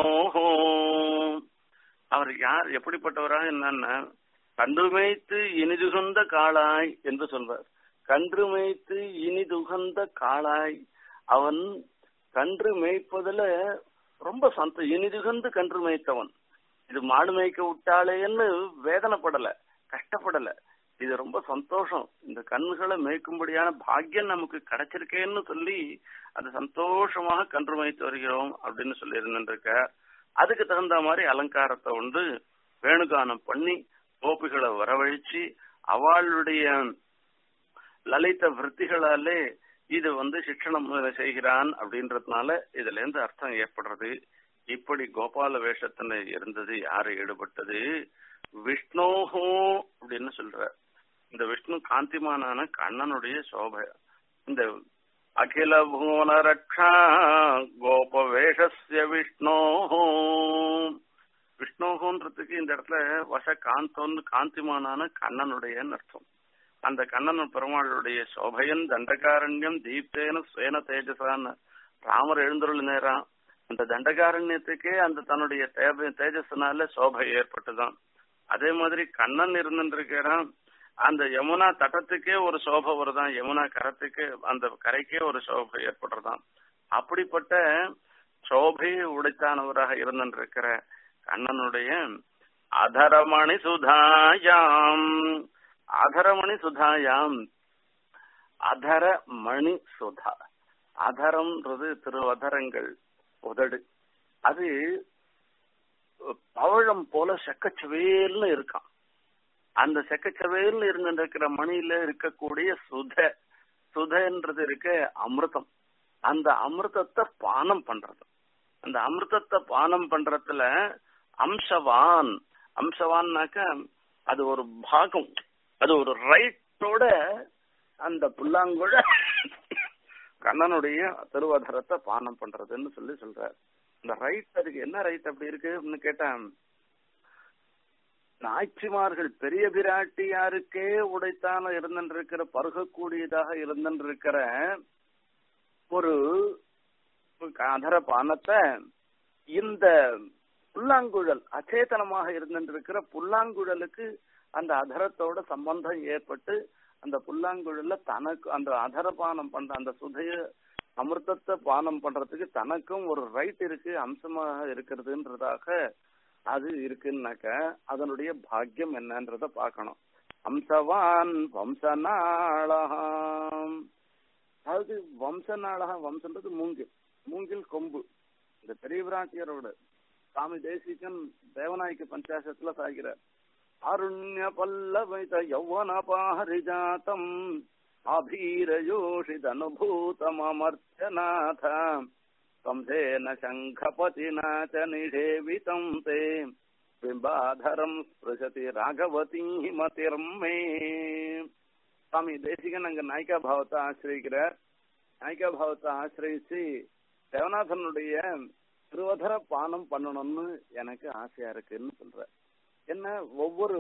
அவர் யார் எப்படிப்பட்டவராக என்னன்னா கன்று மேய்த்து இனிதுகந்த காளாய் என்று சொல்வார் கன்று மேய்த்து இனிதுகந்த காளாய் அவன் கன்று மேய்ப்பதுல ரொம்ப சந்த இனிதுகந்து கன்று மேய்த்தவன் இது மாடு மேய்க்க விட்டாளேன்னு வேதனைப்படல கஷ்டப்படல இது ரொம்ப சந்தோஷம் இந்த கண்ணுகளை மேய்க்கும்படியான பாக்கியம் நமக்கு கிடைச்சிருக்கேன்னு சொல்லி அது சந்தோஷமாக கன்று மேய்த்து வருகிறோம் அப்படின்னு சொல்லி இருந்துருக்க அதுக்கு தகுந்த மாதிரி அலங்காரத்தை வந்து வேணுகானம் பண்ணி கோபிகளை வரவழைச்சு அவளுடைய லலித விற்த்திகளாலே இது வந்து சிக்ஷணம் செய்கிறான் அப்படின்றதுனால இதுல இருந்து அர்த்தம் ஏற்படுறது இப்படி கோபால வேஷத்துல இருந்தது யாரு ஈடுபட்டது விஷ்ணோஹோ அப்படின்னு சொல்ற இந்த விஷ்ணு காந்திமானான கண்ணனுடைய சோபை இந்த அகில புவன ரக்ஷா கோப வேஷஸ்ய விஷ்ணோஹோ விஷ்ணோகோன்றதுக்கு இந்த இடத்துல வச காந்தோன்னு காந்திமானான கண்ணனுடைய அர்த்தம் அந்த கண்ணன் பெருமாளுடைய சோபையன் தண்டகாரண்யம் தீப்தேன சுவேன தேஜசான்னு ராமர் எழுந்தருள் நேரம் அந்த தண்டகாரண்யத்துக்கே அந்த தன்னுடைய தேஜஸ்னால சோபை ஏற்பட்டுதான் அதே மாதிரி கண்ணன் இருந்துருக்கிறான் அந்த யமுனா தட்டத்துக்கே ஒரு சோபை வருதான் யமுனா கரத்துக்கு அந்த கரைக்கே ஒரு சோபை ஏற்படுறதாம் அப்படிப்பட்ட சோபையை உடைத்தானவராக இருந்திருக்கிற கண்ணனுடைய அதரமணி சுதாயாம் அதரமணி சுதாயாம் அதர மணி சுதா அதரம்ன்றது திருவதரங்கள் உதடு அது பவழம் போல செக்கச்சவேல்னு இருக்கான் அந்த செக்கச்சவேல்னு இருந்திருக்கிற மணியில இருக்கக்கூடிய சுத சுதன்றது இருக்க அமிர்தம் அந்த அமிர்தத்தை பானம் பண்றது அந்த அமிர்தத்தை பானம் பண்றதுல அம்சவான் அம்சவான்னாக்க அது ஒரு பாகம் அது ஒரு ரைட்டோட அந்த புல்லாங்குழ கண்ணனுடைய திருவதரத்தை பானம் பண்றதுன்னு சொல்லி சொல்றாரு இந்த ரைட் அதுக்கு என்ன ரைட் அப்படி இருக்குன்னு கேட்டேன் நாய்ச்சிமார்கள் பெரிய பிராட்டியாருக்கே உடைத்தான இருந்திருக்கிற பருகக்கூடியதாக இருந்திருக்கிற ஒரு அதர பானத்தை இந்த புல்லாங்குழல் அச்சேதனமாக இருந்திருக்கிற புல்லாங்குழலுக்கு அந்த அதரத்தோட சம்பந்தம் ஏற்பட்டு அந்த புல்லாங்குழல்ல தனக்கு அந்த அதரபானம் பண்ற அந்த சுதைய அமிர்தத்தை பானம் பண்றதுக்கு தனக்கும் ஒரு ரைட் இருக்கு அம்சமாக இருக்கிறதுன்றதாக அது இருக்குன்னாக்க அதனுடைய பாக்கியம் என்னன்றத பார்க்கணும் அம்சவான் வம்சநாளகம் அதாவது வம்சநாளகம் வம்சன்றது மூங்கில் மூங்கில் கொம்பு இந்த பெரிய பிராட்டியரோட சுவாமி தேசிகன் தேவநாயக்க பஞ்சாசத்துல சாகிறார் அருண்ய பல்லவித யௌவன பாரிஜாத்தம் அபீரயோஷித அனுபூதமர்ச்சநாத கம்சேன சங்கபதினா ச நிஷேவிதம் தே பிம்பாதரம் ஸ்பிருஷதி ராகவதி மதிர்மே சுவாமி தேசிகன் அங்க நாய்கா பாவத்தை ஆசிரியிக்கிறார் நாய்கா பாவத்தை ஆசிரியிச்சு தேவநாதனுடைய திருவதர பானம் பண்ணணும்னு எனக்கு ஆசையா இருக்குன்னு சொல்ற என்ன ஒவ்வொரு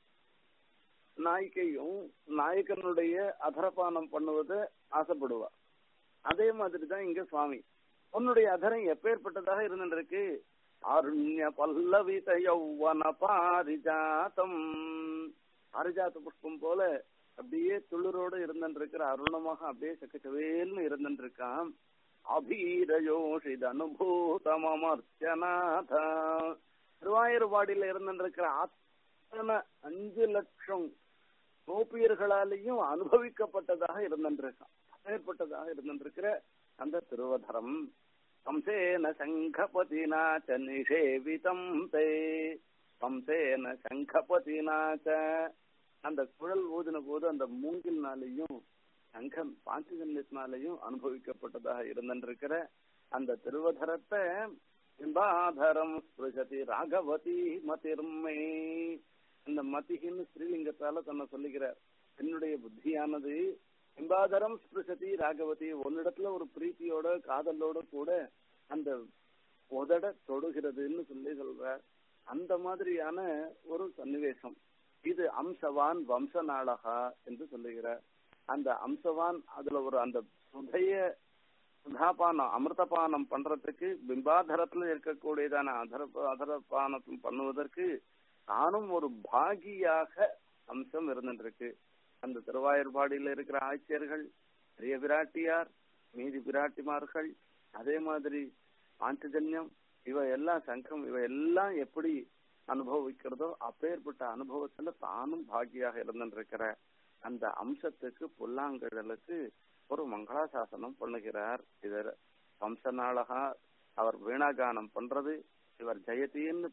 நாய்க்கையும் நாயக்கனுடைய அதரபானம் பண்ணுவதை ஆசைப்படுவா அதே மாதிரி தான் இங்க சுவாமி உன்னுடைய அதரம் எப்பேற்பட்டதாக இருந்துருக்கு அருண்ய பல்லவித யௌவன பாரிஜாத்தம் பாரிஜாத்த புஷ்பம் போல அப்படியே துளிரோடு இருந்துருக்கிற அருணமாக அப்படியே சக்கச்சவேல்னு இருந்துருக்கான் அபீரயோஷித அனுபூதமர்ச்சநாத திருவாயூர்பாடியில இருந்திருக்கிற அத்தனை அஞ்சு லட்சம் கோபியர்களாலேயும் அனுபவிக்கப்பட்டதாக இருந்திருக்கான் ஏற்பட்டதாக இருந்திருக்கிற அந்த திருவதரம் கம்சேன சங்கபதினா ச நிஷேவிதம் தே கம்சேன சங்கபதினா ச அந்த குழல் ஊதின போது அந்த மூங்கில்னாலையும் சங்கம் பாஞ்சஜன்யத்தினாலையும் அனுபவிக்கப்பட்டதாக இருந்திருக்கிற அந்த திருவதரத்தை பிம்பாதரம் ஸ்பிருஷதி ராகவதி மதிர்மே அந்த மதிகின்னு ஸ்ரீலிங்கத்தால தன்னை சொல்லுகிறார் என்னுடைய புத்தியானது பிம்பாதரம் ஸ்பிருஷதி ராகவதி உன்னிடத்துல ஒரு பிரீத்தியோட காதலோட கூட அந்த உதட தொடுகிறதுன்னு சொல்லி சொல்ற அந்த மாதிரியான ஒரு சன்னிவேசம் இது அம்சவான் வம்சநாளகா என்று சொல்லுகிறார் அந்த அம்சவான் அதுல ஒரு அந்த சுதைய சுதாபானம் அமிர்தபானம் பண்றதுக்கு பிம்பாதரத்துல இருக்கக்கூடியதான அதர அதரபானம் பண்ணுவதற்கு தானும் ஒரு பாகியாக அம்சம் இருந்துருக்கு அந்த திருவாயூர்பாடியில இருக்கிற ஆட்சியர்கள் பெரிய பிராட்டியார் மீதி பிராட்டிமார்கள் அதே மாதிரி பாஞ்சஜன்யம் இவ எல்லாம் சங்கம் இவ எல்லாம் எப்படி அனுபவிக்கிறதோ அப்பேற்பட்ட அனுபவத்துல தானும் பாகியாக இருந்திருக்கிற அந்த அம்சத்துக்கு புல்லாங்கழலுக்கு ஒரு மங்களாசாசனம் பண்ணுகிறார் இதர் வம்சநாளகா அவர் வீணாகானம் பண்றது இவர் ஜெயத்தின்னு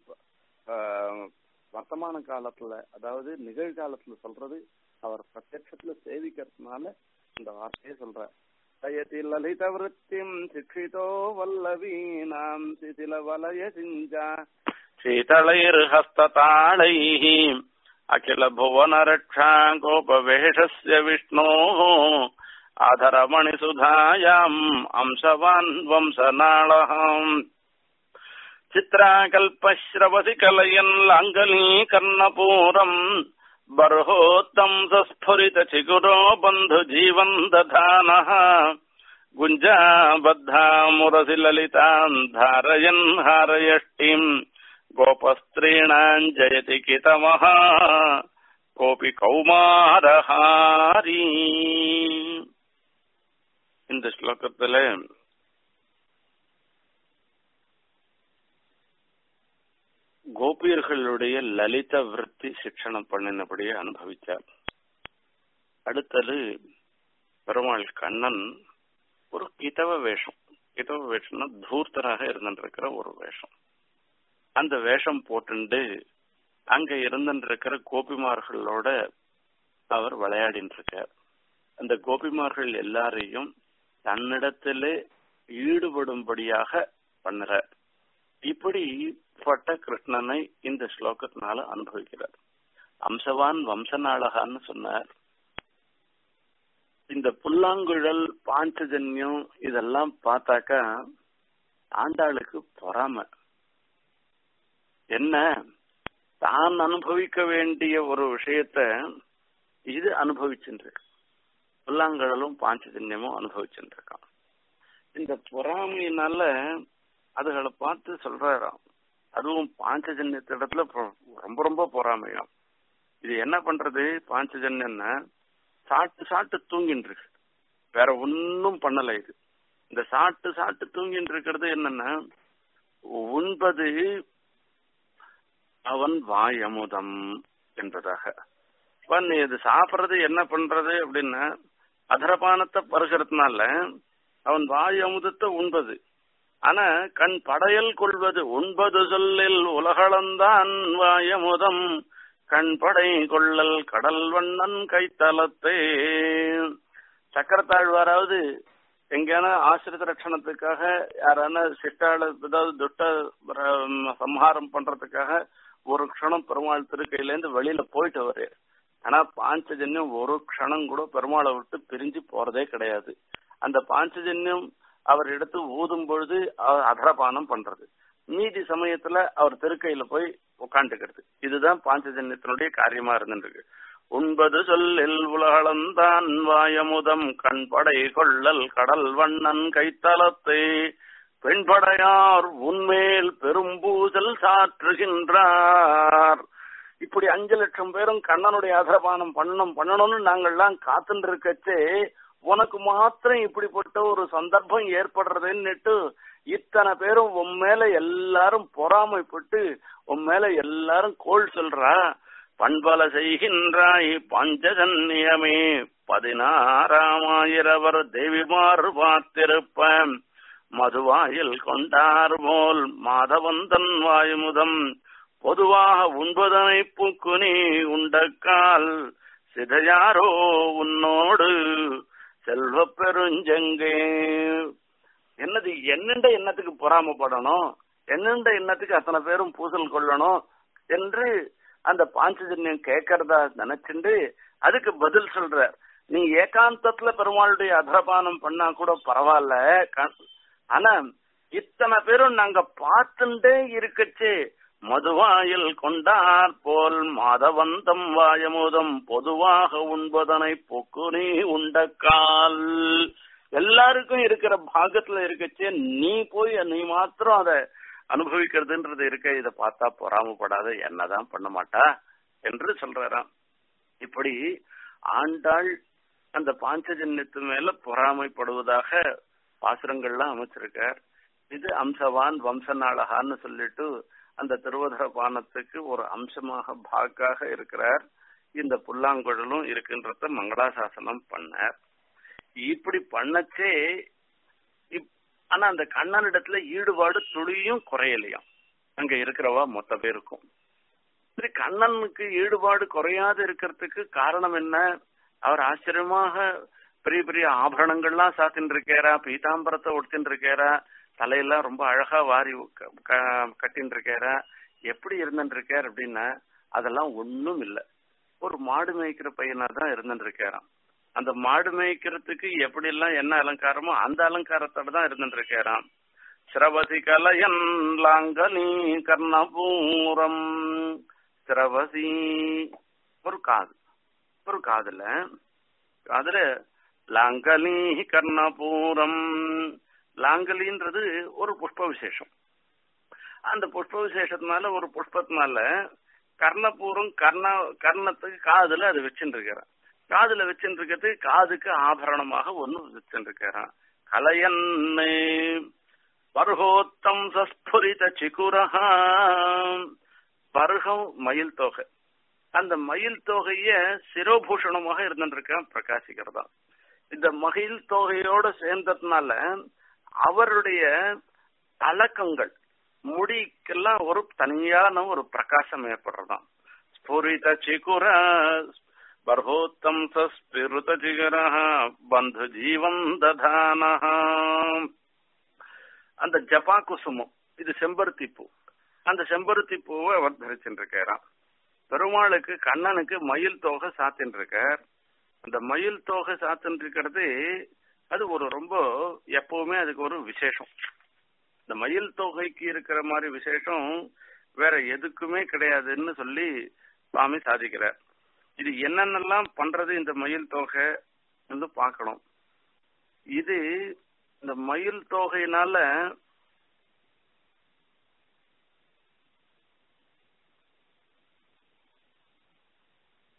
வர்த்தமான காலத்துல அதாவது நிகழ்காலத்துல சொல்றது அவர் பிரத்யட்சத்துல சேவிக்கிறதுனால இந்த வார்த்தையை சொல்ற ஜயதி லலித விருத்திம் சிக்ஷிதோ வல்லவீனாம் சிதில வலய சிஞ்சா शीतलैर्हस्ततालैः अखिलभुवनरक्षा गोपवेषस्य विष्णोः आधरमणिसुधायाम् अंशवान् वंशनाळः चित्राकल्पश्रवसि कलयन् लाङ्गलीकर्णपूरम् बर्होत्तम् सस्फुरितचिगुरो बन्धुजीवन् दधानः गुञ्जाबद्धामुरसि ललिताम् धारयन् हारयष्टिम् கோபஸ்திரீணாம் ஜெயதி கிதமஹா கோபி கௌமாரஹாரி இந்த ஸ்லோகத்துல கோபியர்களுடைய லலித விற்பி சிக்ஷணம் பண்ணினபடியே அனுபவித்தார் அடுத்தது பெருமாள் கண்ணன் ஒரு கிதவ வேஷம் கிதவ வேஷம்னா தூர்த்தராக இருந்துருக்கிற ஒரு வேஷம் அந்த வேஷம் போட்டுண்டு அங்க இருந்துருக்கிற கோபிமார்களோட அவர் விளையாடின்னு இருக்கார் அந்த கோபிமார்கள் எல்லாரையும் தன்னிடத்திலே ஈடுபடும்படியாக பண்ணுறார் இப்படிப்பட்ட கிருஷ்ணனை இந்த ஸ்லோகத்தினால அனுபவிக்கிறார் அம்சவான் வம்சநாளகான்னு சொன்னார் இந்த புல்லாங்குழல் பாஞ்சஜன்யம் இதெல்லாம் பார்த்தாக்கா ஆண்டாளுக்கு பொறாம என்ன தான் அனுபவிக்க வேண்டிய ஒரு விஷயத்த இது அனுபவிச்சுருக்கு புல்லாங்கடலும் பாஞ்சஜன்யமும் அனுபவிச்சுருக்கான் இந்த பொறாமையினால அதுகளை பார்த்து சொல்றாராம் அதுவும் பாஞ்சஜன்யத்திடத்துல ரொம்ப ரொம்ப பொறாமையாம் இது என்ன பண்றது பாஞ்சஜன்யம்னா சாட்டு சாட்டு தூங்கின்னு இருக்கு வேற ஒன்னும் பண்ணல இது இந்த சாட்டு சாட்டு தூங்கின்னு இருக்கிறது என்னன்னா உண்பது அவன் வாயமுதம் என்பதாக இப்ப நீ இது சாப்பிடுறது என்ன பண்றது அப்படின்னா அதரபானத்தை பருகிறதுனால அவன் வாய் அமுதத்தை உண்பது ஆனா கண் படையல் கொள்வது உண்பது சொல்லில் உலகளந்தான் வாயமுதம் கண் படை கொள்ளல் கடல் வண்ணன் கைத்தலத்தே சக்கரத்தாழ்வாராவது எங்கேயான ஆசிரித ரட்சணத்துக்காக யாரான சிட்டாள ஏதாவது துட்ட சம்ஹாரம் பண்றதுக்காக ஒரு க்ஷணம் பெருமாள் திருக்கையிலேருந்து வெளியில போயிட்டு வர்றாரு ஆனா பாஞ்சஜன்யம் ஒரு க்ஷணம் கூட பெருமாளை விட்டு பிரிஞ்சு போறதே கிடையாது அந்த பாஞ்சஜன்யம் அவர் எடுத்து ஊதும் பொழுது அதரபானம் பண்றது மீதி சமயத்துல அவர் திருக்கையில போய் உட்காந்துக்கிறது இதுதான் பாஞ்சஜன்யத்தினுடைய காரியமா இருந்துருக்கு உண்பது சொல்லில் உலகளந்தான் வாயமுதம் கண்படை கொள்ளல் கடல் வண்ணன் கைத்தலத்தை பெண்படையார் உன்மேல் பெரும்பூசல் சாற்றுகின்றார் இப்படி அஞ்சு லட்சம் பேரும் கண்ணனுடைய அதரபானம் பண்ணணும் பண்ணணும்னு நாங்கள்லாம் காத்துட்டு இருக்கச்சே உனக்கு மாத்திரம் இப்படிப்பட்ட ஒரு சந்தர்ப்பம் ஏற்படுறதுன்னுட்டு இத்தனை பேரும் உன் மேல எல்லாரும் பொறாமைப்பட்டு உன் மேல எல்லாரும் கோல் சொல்றா பண்பல செய்கின்றாய் பஞ்சஜன்யமே பதினாறாமாயிரவர் தேவிமார் பார்த்திருப்ப மதுவாயில் கொண்டார் போல் மாதவந்தன் வாயுமுதம் பொதுவாக உண்பதனை பூக்குனி உண்டக்கால் சிதையாரோ உன்னோடு செல்வ பெருஞ்செங்கே என்னது என்னண்ட எண்ணத்துக்கு பொறாமப்படணும் என்னண்ட எண்ணத்துக்கு அத்தனை பேரும் பூசல் கொள்ளணும் என்று அந்த பாஞ்சஜன்யம் கேட்கறதா நினைச்சுண்டு அதுக்கு பதில் சொல்ற நீ ஏகாந்தத்துல பெருமாளுடைய அதரபானம் பண்ணா கூட பரவாயில்ல ஆனா இத்தனை பேரும் நாங்க பார்த்துட்டே இருக்கச்சே மதுவாயில் கொண்டார் போல் மாதவந்தம் வாயமுதம் பொதுவாக உண்பதனை பொக்குனி உண்டக்கால் எல்லாருக்கும் இருக்கிற பாகத்துல இருக்கச்சே நீ போய் நீ மாத்திரம் அத அனுபவிக்கிறதுன்றது இருக்க இத பார்த்தா பொறாமப்படாத என்னதான் பண்ண மாட்டா என்று சொல்றாராம் இப்படி ஆண்டாள் அந்த பாஞ்சஜன்யத்து மேல பொறாமைப்படுவதாக பாசுரங்கள்லாம் அமைச்சிருக்கார் இது அம்சவான் வம்சநாளகான்னு சொல்லிட்டு அந்த திருவதர பானத்துக்கு ஒரு அம்சமாக பாக்காக இருக்கிறார் இந்த புல்லாங்குழலும் இருக்கின்றத மங்களாசாசனம் பண்ணார் இப்படி பண்ணச்சே ஆனா அந்த கண்ணனிடத்துல ஈடுபாடு துளியும் குறையலையாம் அங்க இருக்கிறவா மொத்த பேருக்கும் சரி கண்ணனுக்கு ஈடுபாடு குறையாது இருக்கிறதுக்கு காரணம் என்ன அவர் ஆச்சரியமாக பெரிய பெரிய ஆபரணங்கள்லாம் சாத்தின்னு இருக்காரா பீதாம்பரத்தை ஒடுத்தின்னு இருக்காரா தலையெல்லாம் ரொம்ப அழகா வாரி கட்டின்னு இருக்காரா எப்படி இருந்துட்டு இருக்கார் அப்படின்னா அதெல்லாம் ஒண்ணும் இல்ல ஒரு மாடு மேய்க்கிற பையனா தான் இருந்துட்டு இருக்காராம் அந்த மாடு மேய்க்கிறதுக்கு எப்படி எல்லாம் என்ன அலங்காரமோ அந்த அலங்காரத்தோட தான் இருந்துட்டு இருக்காராம் சிரவசி கலையன் லாங்கனி கர்ணபூரம் சிரவசி ஒரு காது ஒரு காதுல காதுல லாங்கலி கர்ணபூரம் லாங்கலின்றது ஒரு புஷ்ப விசேஷம் அந்த புஷ்ப விசேஷத்தினால ஒரு புஷ்பத்தினால கர்ணபூரம் கர்ண கர்ணத்துக்கு காதுல அது வச்சுட்டு இருக்கிறான் காதுல வச்சுட்டு இருக்கிறது காதுக்கு ஆபரணமாக ஒண்ணு வச்சுட்டு இருக்கிறான் கலையன்னு பர்ஹோத்தம் சஸ்புரித சிகுரஹா பர்ஹம் மயில் தொகை அந்த மயில் தொகைய சிரோபூஷணமாக இருந்துருக்கான் பிரகாசிக்கிறதா இந்த மயில் தொகையோட சேர்ந்ததுனால அவருடைய அலக்கங்கள் முடிக்கெல்லாம் ஒரு தனியான ஒரு பிரகாசம் ஏற்படுறதாம் ஸ்புரித சிகுர பர்ஹோத்தம் சஸ்பிருத சிகர பந்து ஜீவன் ததானஹ அந்த ஜபா குசுமம் இது செம்பருத்தி பூ அந்த செம்பருத்தி பூவை அவர் தரிச்சுருக்காராம் பெருமாளுக்கு கண்ணனுக்கு மயில் தோகை சாத்தின்னு இருக்கார் அந்த மயில் தோகை சாத்தின்னு இருக்கிறது அது ஒரு ரொம்ப எப்பவுமே அதுக்கு ஒரு விசேஷம் இந்த மயில் தொகைக்கு இருக்கிற மாதிரி விசேஷம் வேற எதுக்குமே கிடையாதுன்னு சொல்லி சுவாமி சாதிக்கிறார் இது என்னென்னலாம் பண்றது இந்த மயில் தொகை வந்து பார்க்கணும் இது இந்த மயில் தொகையினால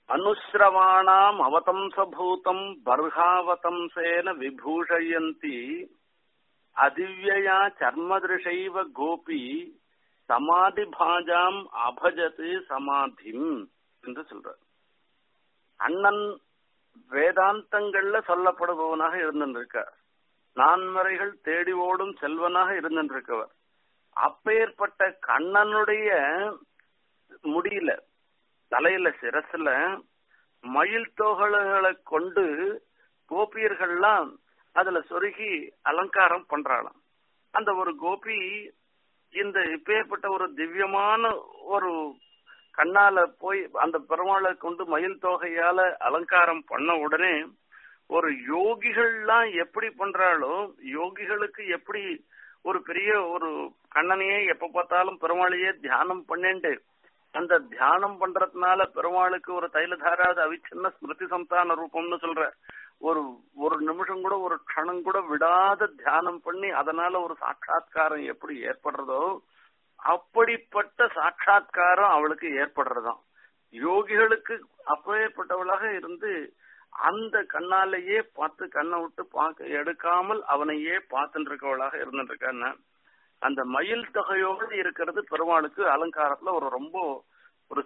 அனுஸ்ரவாணாம் அவதம்சபூதம் பர்ஹாவதம்சேன விபூஷயந்தி அதிவ்யயா சர்மதிருஷைவ கோபி சமாதி பாஜாம் அபஜது சமாதிம் என்று சொல்றார் அண்ணன் வேதாந்தங்கள்ல சொல்லப்படுபவனாக இருந்திருக்கார் நான்மறைகள் தேடி ஓடும் செல்வனாக இருந்திருக்கவர் அப்பேற்பட்ட கண்ணனுடைய முடியல தலையில சிரசுல மயில் தோகல்களை கொண்டு கோபியர்கள்லாம் அதுல சொருகி அலங்காரம் பண்றாளாம் அந்த ஒரு கோபி இந்த இப்பேற்பட்ட ஒரு திவ்யமான ஒரு கண்ணால போய் அந்த பெருமாளை கொண்டு மயில் தொகையால அலங்காரம் பண்ண உடனே ஒரு யோகிகள்லாம் எப்படி பண்றாளோ யோகிகளுக்கு எப்படி ஒரு பெரிய ஒரு கண்ணனையே எப்ப பார்த்தாலும் பெருமாளையே தியானம் பண்ணிண்டு அந்த தியானம் பண்றதுனால பெருமாளுக்கு ஒரு தைலதாராத அவிச்சின்ன ஸ்மிருதி சந்தான ரூபம்னு சொல்ற ஒரு ஒரு நிமிஷம் கூட ஒரு க்ஷணம் கூட விடாத தியானம் பண்ணி அதனால ஒரு சாட்சா்காரம் எப்படி ஏற்படுறதோ அப்படிப்பட்ட சாட்சா்காரம் அவளுக்கு ஏற்படுறதாம் யோகிகளுக்கு அப்பேற்பட்டவளாக இருந்து அந்த கண்ணாலேயே பார்த்து கண்ணை விட்டு பார்க்க எடுக்காமல் அவனையே பார்த்துட்டு இருக்கவளாக இருந்துட்டு இருக்கான்னு அந்த மயில் தொகையோடு இருக்கிறது பெருமாளுக்கு அலங்காரத்துல ஒரு ரொம்ப ஒரு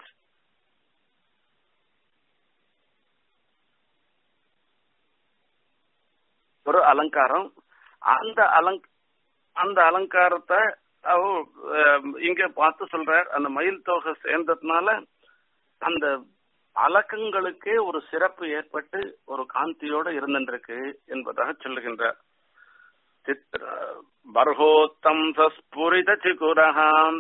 ஒரு அலங்காரம் அந்த அலங் அந்த அலங்காரத்தை அவ இங்க பார்த்து சொல்றார் அந்த மயில் தொகை சேர்ந்ததுனால அந்த அலக்கங்களுக்கே ஒரு சிறப்பு ஏற்பட்டு ஒரு காந்தியோட இருந்திருக்கு என்பதாக சொல்லுகின்றார் சித்திர பர்ஹோத்தம் சஸ்புரித சிகுரஹாம்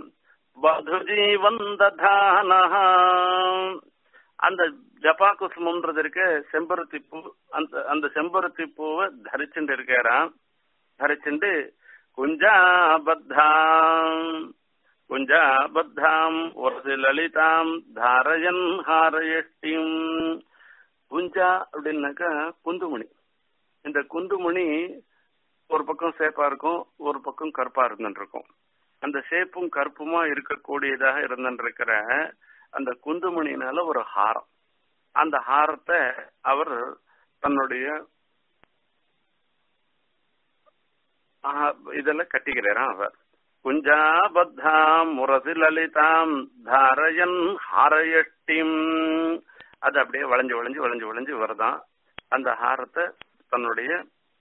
வதுஜீவந்ததானஹாம் அந்த ஜபா குசுமன்றது இருக்க செம்பருத்தி பூ அந்த அந்த செம்பருத்தி பூவை தரிச்சுட்டு இருக்கிறான் தரிச்சுண்டு குஞ்சாபத்தாம் குஞ்சாபத்தாம் ஒரு லலிதாம் தாரயன் ஹாரயஷ்டிம் குஞ்சா அப்படின்னாக்கா குந்துமணி இந்த குந்துமணி ஒரு பக்கம் சேப்பா இருக்கும் ஒரு பக்கம் கருப்பா இருந்துட்டு இருக்கும் அந்த சேப்பும் கருப்புமா இருக்கக்கூடியதாக இருந்துருக்கிற அந்த குந்துமணினால ஒரு ஹாரம் அந்த ஹாரத்தை அவர் தன்னுடைய இதெல்லாம் கட்டிக்கிறாராம் அவர் குஞ்சாபத்தாம் முரசி லலிதாம் தாரயன் ஹாரயஷ்டிம் அது அப்படியே வளைஞ்சு வளைஞ்சு வளைஞ்சு வளைஞ்சு வருதான் அந்த ஹாரத்தை தன்னுடைய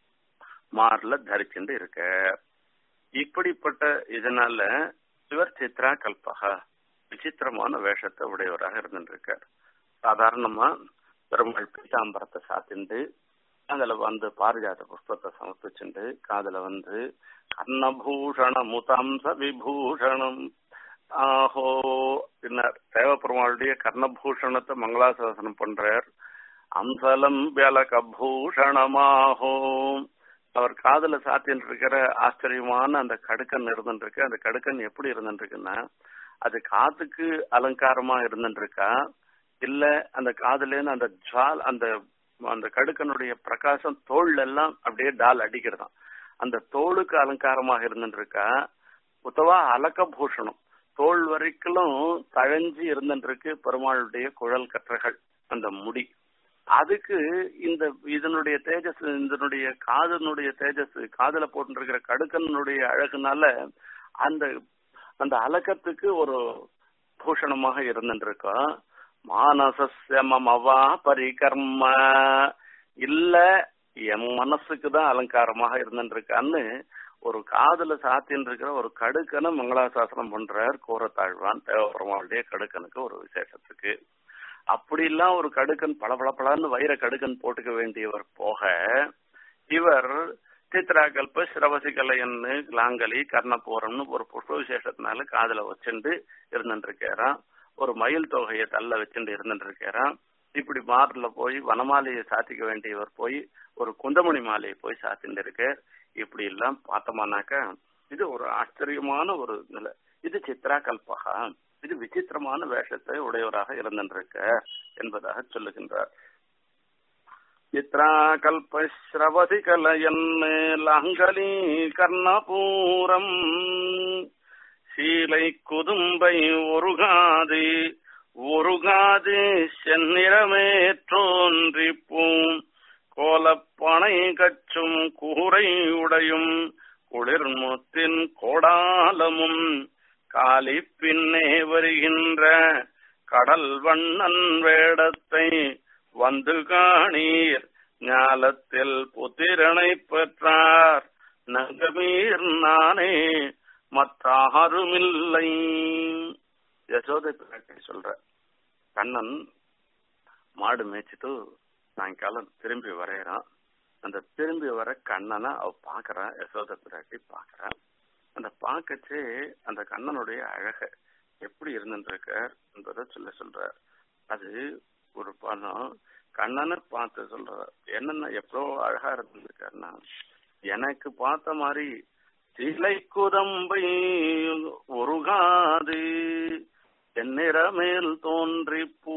மார்ல தரிச்சுட்டு இருக்க இப்படிப்பட்ட இதனால இவர் சித்ரா கல்பகா விசித்திரமான வேஷத்தை உடையவராக இருந்துருக்கார் சாதாரணமா பெருமாள் பீதாம்பரத்தை சாத்திண்டு அதுல வந்து பாரிஜாத புஷ்பத்தை சமர்ப்பிச்சுண்டு காதுல வந்து கர்ணபூஷண முதாம்ச விபூஷணம் ஆஹோ பின்னர் தேவப்பெருமாளுடைய கர்ணபூஷணத்தை மங்களாசாசனம் பண்றார் அம்சலம் வியலக பூஷணமாகோ அவர் காதல சாத்தின்னு இருக்கிற ஆச்சரியமான அந்த கடுக்கன் இருந்துருக்கு அந்த கடுக்கன் எப்படி இருந்துருக்குன்னா அது காத்துக்கு அலங்காரமா இருந்துருக்கா இல்ல அந்த காதுலேருந்து அந்த ஜால் அந்த அந்த கடுக்கனுடைய பிரகாசம் தோல் எல்லாம் அப்படியே டால் அடிக்கிறதாம் அந்த தோளுக்கு அலங்காரமாக இருந்துருக்கா உத்தவா அலக்க பூஷணம் தோல் வரைக்கும் தழஞ்சி இருந்துருக்கு பெருமாளுடைய குழல் கற்றைகள் அந்த முடி அதுக்கு இந்த இதனுடைய தேஜஸ் இதனுடைய காதனுடைய தேஜஸ் காதல போட்டுருக்கிற கடுக்கனுடைய அழகுனால அந்த அந்த அலக்கத்துக்கு ஒரு பூஷணமாக இருந்துருக்கோம் மானசஸ்ய மமவா பரிகர்ம இல்ல என் மனசுக்கு தான் அலங்காரமாக இருந்துருக்கான்னு ஒரு காதல சாத்தின்னு இருக்கிற ஒரு கடுக்கனை மங்களாசாசனம் பண்றார் கோரத்தாழ்வான் தேவபெருமாளுடைய கடுக்கனுக்கு ஒரு விசேஷத்துக்கு அப்படிலாம் ஒரு கடுக்கன் பளபளபளன்னு வைர கடுக்கன் போட்டுக்க வேண்டியவர் போக இவர் சித்ராகல்ப சிரவசிகலையன்னு லாங்கலி கர்ணபூரம்னு ஒரு புஷ்ப விசேஷத்தினால காதல வச்சுண்டு இருந்துருக்காராம் ஒரு மயில் தொகையை தள்ள வச்சுட்டு இருந்துருக்காராம் இப்படி மாறுல போய் வனமாலையை சாத்திக்க வேண்டியவர் போய் ஒரு குந்தமணி மாலையை போய் சாத்திட்டு இருக்க இப்படி எல்லாம் பார்த்தோமானாக்கா இது ஒரு ஆச்சரியமான ஒரு நிலை இது சித்ரா கல்பகா இது விசித்திரமான வேஷத்தை உடையவராக இருந்திருக்க என்பதாக சொல்லுகின்றார் சித்ரா கல்பஸ்ரவதி கலயன் லாங்கலி கர்ணபூரம் சீலை குதும்பை ஒருகாது ஒருகாது செந்நிறமேற்றோன்றிப்பூம் கோலப்பனை கச்சும் கூரை உடையும் குளிர்முத்தின் கோடாலமும் காலி பின்னே வருகின்ற கடல் வண்ணன் வேடத்தை வந்து காணீர் ஞாலத்தில் புத்திரனை பெற்றார் நங்கமீர் நானே மற்றாருமில்லை யசோதை பிராட்டி சொல்ற கண்ணன் மாடு மேய்ச்சிட்டு சாயங்காலம் திரும்பி வரையறான் அந்த திரும்பி வர கண்ணனை அவ பாக்குறான் யசோத பிராட்டி பாக்குறான் அந்த பாக்கச்சே அந்த கண்ணனுடைய அழக எப்படி இருந்துருக்கார் என்பதை சொல்ல சொல்றார் அது ஒரு பணம் கண்ணனை பார்த்து சொல்றார் என்னென்ன எவ்வளோ அழகா இருந்திருக்காருன்னா எனக்கு பார்த்த மாதிரி சிலை குதம்பை ஒருகாது செந்நிறமேல் தோன்றி பூ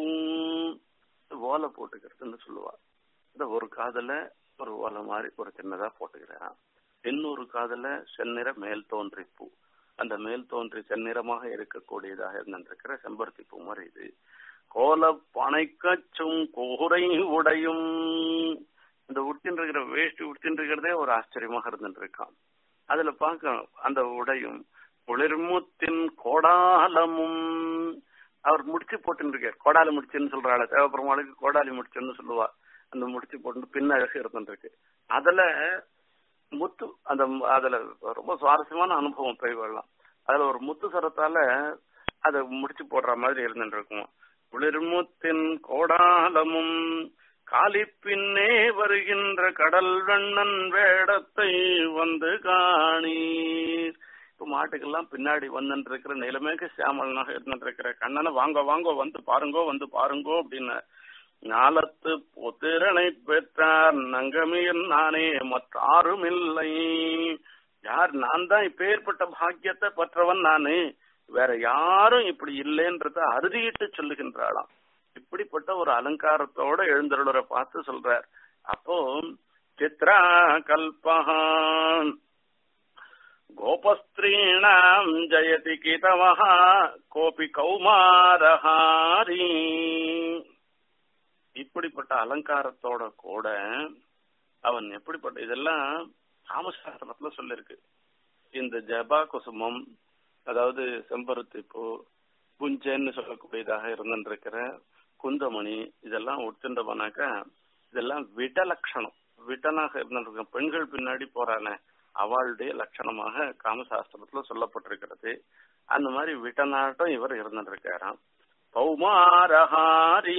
ஓலை போட்டுக்கிறதுன்னு சொல்லுவா இந்த ஒரு காதல ஒரு ஓலை மாதிரி ஒரு சின்னதா போட்டுக்கிறேன் இன்னொரு காதல செந்நிற மேல் தோன்றி பூ அந்த மேல் தோன்றி செந்நிறமாக இருக்கக்கூடியதாக இருந்திருக்கிற செம்பருத்தி பூ மாதிரி இது கோல பனைக்கச்சும் கோரை உடையும் இந்த உடுத்தின் இருக்கிற வேஷ்டி உடுத்தின் இருக்கிறதே ஒரு ஆச்சரியமாக இருந்துட்டு இருக்கான் அதுல பார்க்க அந்த உடையும் குளிர்முத்தின் கோடாலமும் அவர் முடிச்சு போட்டுன்னு இருக்கார் கோடாலி முடிச்சுன்னு சொல்றாள் தேவபெருமாளுக்கு கோடாலி முடிச்சுன்னு சொல்லுவா அந்த முடிச்சு போட்டு பின் அழகு இருந்துட்டு இருக்கு அதுல முத்து அந்த அதுல ரொம்ப சுவாரஸ்யமான அனுபவம் பெய்வெல்லாம் அதுல ஒரு முத்து சரத்தால அதை முடிச்சு போடுற மாதிரி இருந்துட்டு இருக்கும் குளிர்முத்தின் கோடாலமும் காலி பின்னே வருகின்ற கடல் வெண்ணன் வேடத்தை வந்து காணீர் இப்ப மாட்டுக்கெல்லாம் பின்னாடி வந்துட்டு இருக்கிற நிலைமைக்கு சியாமலனாக இருந்துட்டு இருக்கிற கண்ணனை வாங்க வாங்க வந்து பாருங்கோ வந்து பாருங்கோ அப்படின்னு ஞாலத்து புத்திரனை பெற்றார் நங்கமீர் நானே மற்றாரும் இல்லை யார் நான் தான் இப்பேற்பட்ட பாக்கியத்தை பெற்றவன் நானு வேற யாரும் இப்படி இல்லைன்றத அறுதியிட்டு சொல்லுகின்றாளாம் இப்படிப்பட்ட ஒரு அலங்காரத்தோட எழுந்தருளரை பார்த்து சொல்றார் அப்போ சித்ரா கல்பகான் கோபஸ்திரீணாம் ஜெயதி கிதவஹ கோபி கௌமாரஹாரி இப்படிப்பட்ட அலங்காரத்தோட கூட அவன் எப்படிப்பட்ட இதெல்லாம் காமசாஸ்திரத்துல சொல்லிருக்கு இந்த ஜபா குசுமம் அதாவது செம்பருத்தி பூ புஞ்சன்னு சொல்லக்கூடியதாக இருந்துருக்கிற குந்தமணி இதெல்லாம் உட்கின்றவனாக்கா இதெல்லாம் விட லட்சணம் விட்டனாக இருந்திருக்க பெண்கள் பின்னாடி போறானே அவளுடைய லட்சணமாக காமசாஸ்திரத்துல சொல்லப்பட்டிருக்கிறது அந்த மாதிரி விட்டனாட்டம் இவர் இருந்துருக்காராம் பௌமாரஹாரி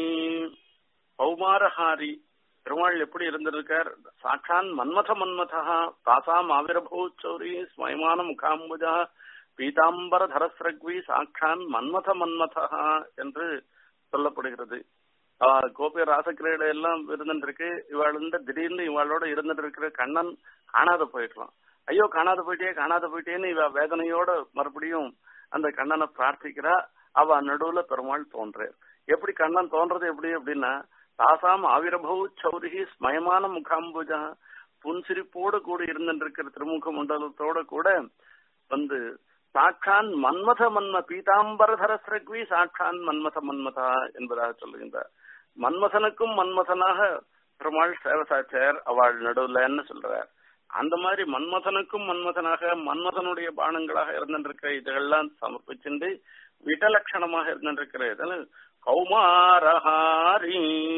பௌமாரஹாரி பெருமாள் எப்படி இருந்திருக்கார் சாட்சான் மன்மத மன்மதா தாசாம் ஆவிரபூச்சௌரி ஸ்மயமான முகாம்புஜா பீதாம்பர தரஸ்ரக்வி சாட்சான் மன்மத மன்மதா என்று சொல்லப்படுகிறது கோபி ராசக்கிரீடை எல்லாம் இருந்துருக்கு இவாள் வந்து திடீர்னு இவாளோட இருந்துட்டு இருக்கிற கண்ணன் காணாத போயிடலாம் ஐயோ காணாத போயிட்டே காணாத போயிட்டேன்னு இவ வேதனையோட மறுபடியும் அந்த கண்ணனை பிரார்த்திக்கிறா அவ நடுவுல பெருமாள் தோன்றார் எப்படி கண்ணன் தோன்றது எப்படி அப்படின்னா தாசாம் ஆவிரபவு சௌரிகி ஸ்மயமான முகாம்புஜா புன்சிரிப்போடு கூட இருந்திருக்கிற திருமுக மண்டலத்தோட கூட வந்து சாட்சான் மன்மத மன்ம பீதாம்பரதர சிரக்வி சாட்சான் மன்மத மன்மதா என்பதாக சொல்லுகின்றார் மன்மதனுக்கும் மன்மதனாக பெருமாள் சேவசாச்சர் அவள் நடுவுலன்னு சொல்றார் அந்த மாதிரி மன்மதனுக்கும் மன்மதனாக மன்மதனுடைய பானங்களாக இருந்திருக்கிற இதுகள்லாம் சமர்ப்பிச்சுண்டு விடலட்சணமாக இருந்திருக்கிற இதில் கௌமாரஹாரி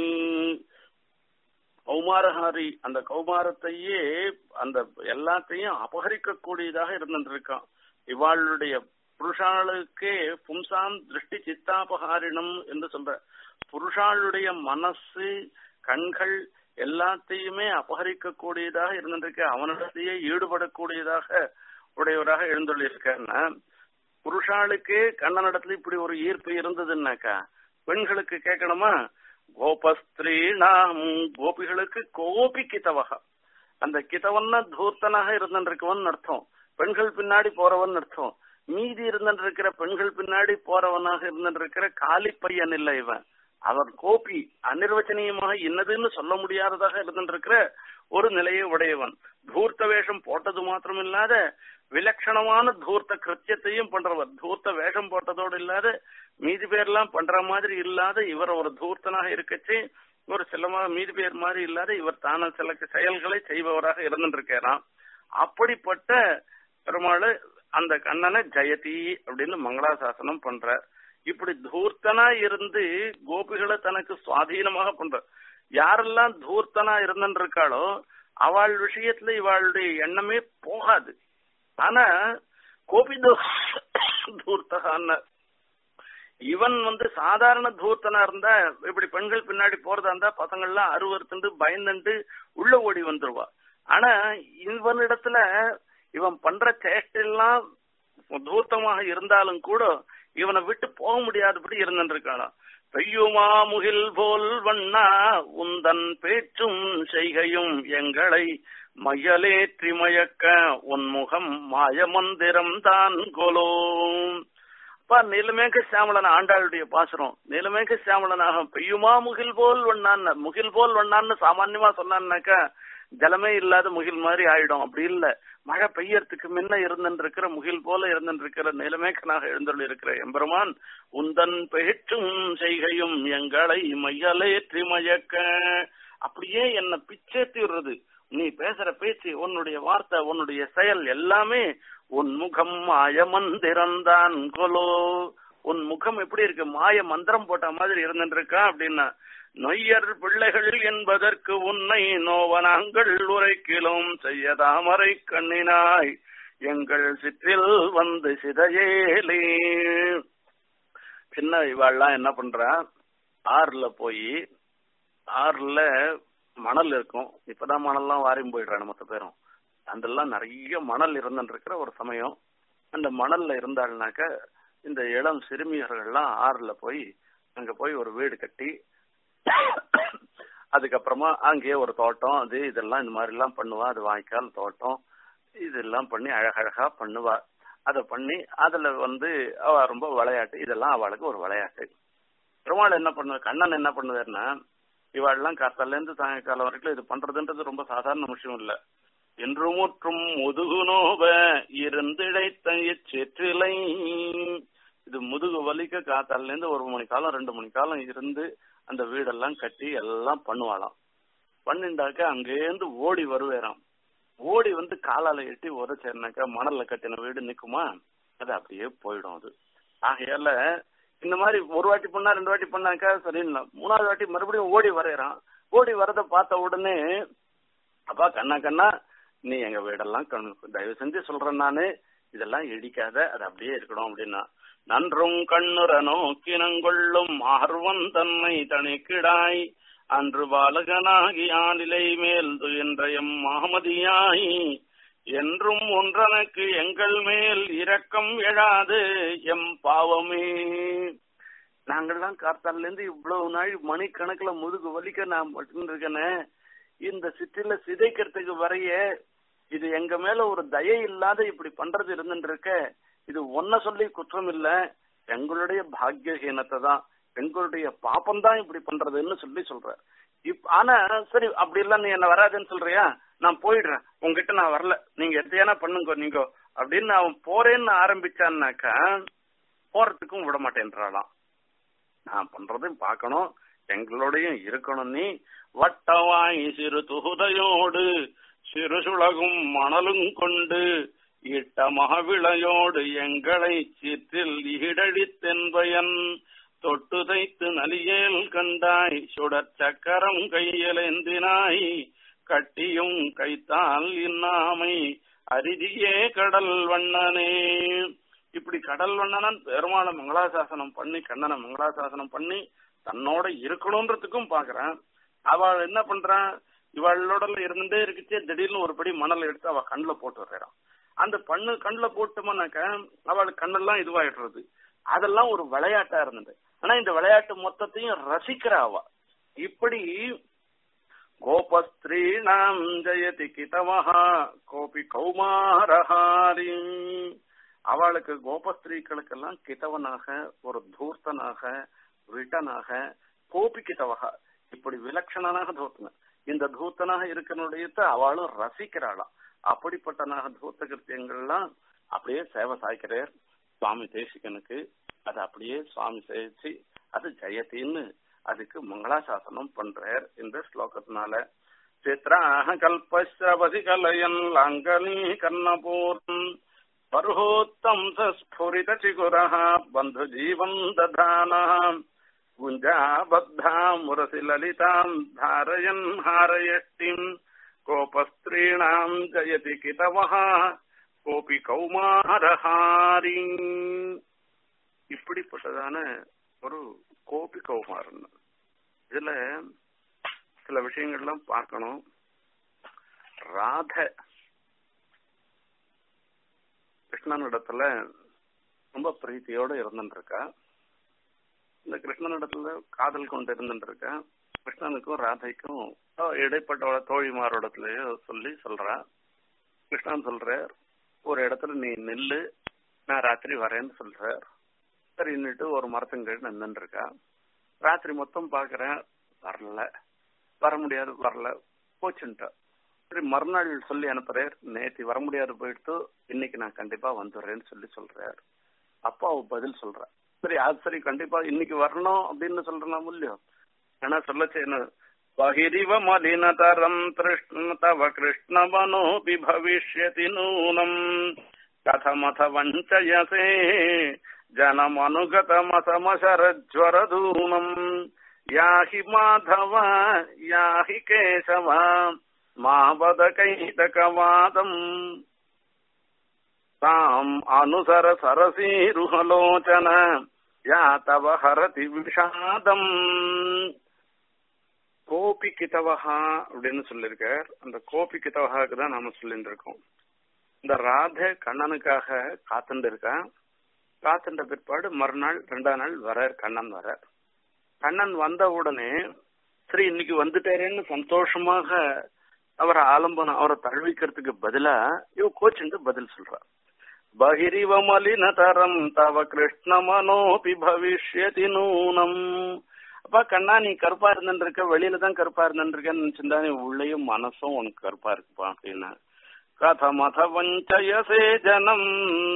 கௌமாரஹாரி அந்த கௌமாரத்தையே அந்த எல்லாத்தையும் அபகரிக்க கூடியதாக இருந்திருக்கான் இவாளுடைய புருஷாளுக்கே பும்சாம் திருஷ்டி சித்தாபகாரினம் என்று சொல்ற புருஷாளுடைய மனசு கண்கள் எல்லாத்தையுமே அபகரிக்க கூடியதாக இருந்திருக்கு அவனிடத்தையே ஈடுபடக்கூடியதாக உடையவராக எழுந்துள்ளிருக்காருன்னா புருஷாளுக்கே கண்ணனிடத்துல இப்படி ஒரு ஈர்ப்பு இருந்ததுன்னாக்கா பெண்களுக்கு கேட்கணுமா கோபஸ்திரீனாம் கோபிகளுக்கு கோபி கிதவகா அந்த கிதவன்னா தூர்த்தனாக இருந்திருக்கவன் அர்த்தம் பெண்கள் பின்னாடி போறவன் அர்த்தம் மீதி இருந்திருக்கிற பெண்கள் பின்னாடி போறவனாக இருந்திருக்கிற காலி பையன் இல்ல இவன் அவர் கோபி அனிர்வச்சனீயமாக இன்னதுன்னு சொல்ல முடியாததாக இருந்திருக்கிற ஒரு நிலையை உடையவன் தூர்த்த வேஷம் போட்டது மாத்திரம் இல்லாத விலட்சணமான தூர்த்த கிருத்தியத்தையும் பண்றவர் தூர்த்த வேஷம் போட்டதோடு இல்லாத மீதி பேர்லாம் பண்ற மாதிரி இல்லாத இவர் ஒரு தூர்த்தனாக இருக்கச்சு ஒரு சிலமா மீதி பேர் மாதிரி இல்லாத இவர் தான சில செயல்களை செய்பவராக இருந்துருக்கிறான் அப்படிப்பட்ட பெருமாள் அந்த கண்ணனை ஜெயதி அப்படின்னு மங்களாசாசனம் பண்றார் இப்படி தூர்த்தனா இருந்து கோபிகளை தனக்கு சுவாதீனமாக பண்ற யாரெல்லாம் தூர்த்தனா இருந்திருக்காளோ அவள் விஷயத்துல இவாளுடைய எண்ணமே போகாது ஆனா கோபி தூர்த்தகான்னு இவன் வந்து சாதாரண தூர்த்தனா இருந்தா இப்படி பெண்கள் பின்னாடி போறதா இருந்தா பசங்கள்லாம் அருவறுத்துண்டு பயந்துண்டு உள்ள ஓடி வந்துருவா ஆனா இவனிடத்துல இவன் பண்ற சேஷ்டெல்லாம் தூர்த்தமாக இருந்தாலும் கூட இவனை விட்டு போக முடியாதபடி இருந்திருக்காளாம் பெய்யுமா முகில் போல் வண்ணா உந்தன் பேச்சும் செய்கையும் எங்களை மையலேற்றி மயக்க உன்முகம் மாயமந்திரம் தான் கொலோ அப்பா நீலமேக சியாமலன் ஆண்டாளுடைய பாசுரம் நீலமேக சியாமலனாக பெய்யுமா முகில் போல் வண்ணான்னு முகில் போல் வண்ணான்னு சாமான்யமா சொன்னான்னாக்கா ஜலமே இல்லாத முகில் மாதிரி ஆயிடும் அப்படி இல்ல மழை பெய்யறதுக்கு முன்ன இருந்திருக்கிற முகில் போல இருந்திருக்கிற நிலமேக்கனாக எழுந்துள்ள இருக்கிற எம்பெருமான் உந்தன் பேச்சும் செய்கையும் எங்களை மையலேற்றி மயக்க அப்படியே என்ன பிச்சேத்தி விடுறது நீ பேசுற பேச்சு உன்னுடைய வார்த்தை உன்னுடைய செயல் எல்லாமே உன் முகம் மாய மந்திரம்தான் கொலோ உன் முகம் எப்படி இருக்கு மாய மந்திரம் போட்ட மாதிரி இருந்துருக்கா அப்படின்னா நொய்யர் பிள்ளைகள் என்பதற்கு உன்னை நோவனாங்கள் உரைக்கிலும் செய்ய தாமரை கண்ணினாய் எங்கள் சிற்றில் வந்து சிதையேலே சின்ன இவாள்லாம் என்ன பண்றா ஆறுல போய் ஆறுல மணல் இருக்கும் இப்பதான் மணல்லாம் வாரி போயிடுறாங்க மொத்த பேரும் அதெல்லாம் நிறைய மணல் இருந்துருக்கிற ஒரு சமயம் அந்த மணல்ல இருந்தாள்னாக்க இந்த இளம் சிறுமியர்கள்லாம் ஆறுல போய் அங்க போய் ஒரு வீடு கட்டி அதுக்கப்புறமா அங்கேயே ஒரு தோட்டம் அது இதெல்லாம் இந்த மாதிரி எல்லாம் பண்ணுவா அது வாய்க்கால் தோட்டம் இதெல்லாம் பண்ணி அழகழகா பண்ணுவா அதை பண்ணி அதுல வந்து அவ ரொம்ப விளையாட்டு இதெல்லாம் அவளுக்கு ஒரு விளையாட்டு பெருமாள் என்ன பண்ணுவ கண்ணன் என்ன பண்ணுவாருன்னா இவாள்லாம் காத்தால இருந்து சாயங்காலம் வரைக்கும் இது பண்றதுன்றது ரொம்ப சாதாரண விஷயம் இல்ல என்று முற்றும் முதுகு நோவ இருந்திழைத்த இச்செற்றிலை இது முதுகு வலிக்க காத்தால இருந்து ஒரு மணி காலம் ரெண்டு மணி காலம் இருந்து அந்த வீடெல்லாம் கட்டி எல்லாம் பண்ணுவாளாம் பண்ணிண்டாக்க அங்கேருந்து ஓடி வருவேறாம் ஓடி வந்து காலால எட்டி உதச்சேர்னாக்கா மணல்ல கட்டின வீடு நிக்குமா அது அப்படியே போயிடும் அது ஆகையால இந்த மாதிரி ஒரு வாட்டி பண்ணா ரெண்டு வாட்டி பண்ணாக்கா சரியில்லை மூணாவது வாட்டி மறுபடியும் ஓடி வரையறான் ஓடி வரத பார்த்த உடனே அப்பா கண்ணா கண்ணா நீ எங்க வீடெல்லாம் தயவு செஞ்சு சொல்றேன் நானு இதெல்லாம் இடிக்காத அது அப்படியே இருக்கணும் அப்படின்னா நன்றும் கண்ணுற நோக்கினங்கொள்ளும் ஆர்வம் தன்னை தனிக்கிடாய் அன்று பாலகனாகி ஆளிலை மேல் துயின்றயம் மாமதியாய் என்றும் ஒன்றனக்கு எங்கள் மேல் இரக்கம் எழாது எம் பாவமே நாங்கள்லாம் கார்த்தால இருந்து இவ்வளவு நாள் மணிக்கணக்குல முதுகு வலிக்க நான் மட்டும் இருக்கேனே இந்த சிற்றில சிதைக்கிறதுக்கு வரைய இது எங்க மேல ஒரு தயை இல்லாத இப்படி பண்றது இருந்துட்டு இருக்க இது ஒன்ன சொல்லி குற்றம் இல்ல எங்களுடைய பாக்கியஹீனத்தை தான் எங்களுடைய பாப்பம் தான் இப்படி பண்றதுன்னு சொல்லி சொல்ற இப் ஆனா சரி அப்படி எல்லாம் நீ என்ன வராதுன்னு சொல்றியா நான் போயிடுறேன் உங்ககிட்ட நான் வரல நீங்க எத்தையானா பண்ணுங்க நீங்க அப்படின்னு அவன் போறேன்னு ஆரம்பிச்சான்னாக்கா போறதுக்கும் விட மாட்டேன்றாளாம் நான் பண்றதையும் பார்க்கணும் எங்களோடையும் இருக்கணும் நீ வட்டவாய் சிறு துகுதையோடு சிறு சுழகும் மணலும் கொண்டு இட்ட மகவிளையோடு எங்களை சீற்றில் ஈடடித்தென்பயன் தொட்டு தைத்து நலியேல் கண்டாய் சுடற் சக்கரம் கையலேந்தினாய் கட்டியும் கைத்தால் இன்னாமை அரிதியே கடல் வண்ணனே இப்படி கடல் வண்ணனன் பெருமாளை மங்களாசாசனம் பண்ணி கண்ணனை மங்களாசாசனம் பண்ணி தன்னோட இருக்கணும்ன்றதுக்கும் பாக்குறான் அவள் என்ன பண்றான் இவளோட இருந்துட்டே இருக்குச்சே திடீர்னு ஒரு படி மணல் எடுத்து அவ கண்ணுல போட்டு வர்றான் அந்த பண்ணு கண்ணுல போட்டோம்னாக்க அவளுக்கு கண்ணெல்லாம் இதுவாயிடுறது அதெல்லாம் ஒரு விளையாட்டா இருந்தது ஆனா இந்த விளையாட்டு மொத்தத்தையும் ரசிக்கிற அவ இப்படி கோபஸ்திரீணாம் ஜெயதி கிதமஹா கோபி கௌமாரஹாரி அவளுக்கு கோபஸ்திரீக்களுக்கெல்லாம் கிதவனாக ஒரு தூர்த்தனாக விட்டனாக கோபிக்கிட்டவக இப்படி விலட்சணனாக தூத்தன இந்த தூத்தனாக இருக்கிறனுடையத்த அவளும் ரசிக்கிறாளாம் அப்படிப்பட்டனாக தூத்த கிருத்தியங்கள்லாம் அப்படியே சேவை சாய்க்கிறார் சுவாமி தேசிகனுக்கு அது அப்படியே சுவாமி சேவிச்சு அது ஜெயத்தின்னு அதுக்கு மங்களாசாசனம் பண்றார் இந்த ஸ்லோகத்தினால சித்ராஹ கல்பஸ்ரவதி கலயன் லாங்கனி கர்ணபூர்ணம் பருஹோத்தம் ஸ்புரித சிகுரः பந்து ஜீவன் ததானः குஞ்சாபத்தா முரசி லலிதாம் தாரயன் ஹாரயஷ்டிம் கோபஸ்திரீணாம் ஜயதி கிதவः கோபி கௌமாரஹாரி இப்படிப்பட்டதான ஒரு கோபி கௌமாரன் இதுல சில விஷயங்கள்லாம் பார்க்கணும் ராத கிருஷ்ணனிடத்துல ரொம்ப பிரீத்தியோட இருந்துட்டு இருக்கா இந்த கிருஷ்ணனிடத்துல காதல் கொண்டு இருந்துட்டு இருக்கா கிருஷ்ணனுக்கும் ராதைக்கும் இடைப்பட்ட தோழிமாரோடத்துலயோ சொல்லி சொல்றா கிருஷ்ணன் சொல்ற ஒரு இடத்துல நீ நில்லு நான் ராத்திரி வரேன்னு சொல்ற சரின்னுட்டு ஒரு மரத்தங்கீழ் நின்றுட்டு இருக்கா ராத்திரி மொத்தம் பாக்குறேன் வரல வர முடியாது வரல போச்சுன்ட்டா சரி மறுநாள் சொல்லி அனுப்புறார் நேற்று வர முடியாது போயிட்டு இன்னைக்கு நான் கண்டிப்பா வந்துடுறேன்னு சொல்லி சொல்றார் அப்பா அவ பதில் சொல்ற சரி அது சரி கண்டிப்பா இன்னைக்கு வரணும் அப்படின்னு சொல்றேன் இல்லையோ ஆனா சொல்லச்சு என்ன பகிரிவ மலினதரம் திருஷ்ண தவ கிருஷ்ணவனோபி பவிஷ்யதி நூனம் கதமத வஞ்சயசே ஜனமனுகதமசமசரஜ்வரதூனம் யாஹி மாதவ யாஹி கேசவ மாவதகைதகவாதம் தாம் அனுசர சரசீருஹலோச்சன யா தவ ஹரதி விஷாதம் கோபி கிதவஹா அப்படின்னு சொல்லியிருக்கார் அந்த கோபி கிதவஹாக்கு தான் நாம சொல்லிட்டு இருக்கோம் இந்த ராதை கண்ணனுக்காக காத்துட்டு இருக்கா காத்துட்ட பிற்பாடு மறுநாள் ரெண்டாம் நாள் வரார் கண்ணன் வரார் கண்ணன் வந்த உடனே சரி இன்னைக்கு வந்துட்டாரேன்னு சந்தோஷமாக அவரை ஆலம்பனம் அவரை தழுவிக்கிறதுக்கு பதிலா இவ கோச்சுண்டு பதில் சொல்றா பகிரிவ மலினதரம் தவ கிருஷ்ண மனோபி பவிஷ்யதி நூனம் அப்பா கண்ணா நீ கருப்பா இருந்துருக்க வெளியில தான் கருப்பா இருந்துருக்கன்னு நினைச்சிருந்தா நீ உள்ளேயும் மனசும் உனக்கு கருப்பா இருக்குப்பா அப்படின்னா கதமத வஞ்சயசே ஜனம்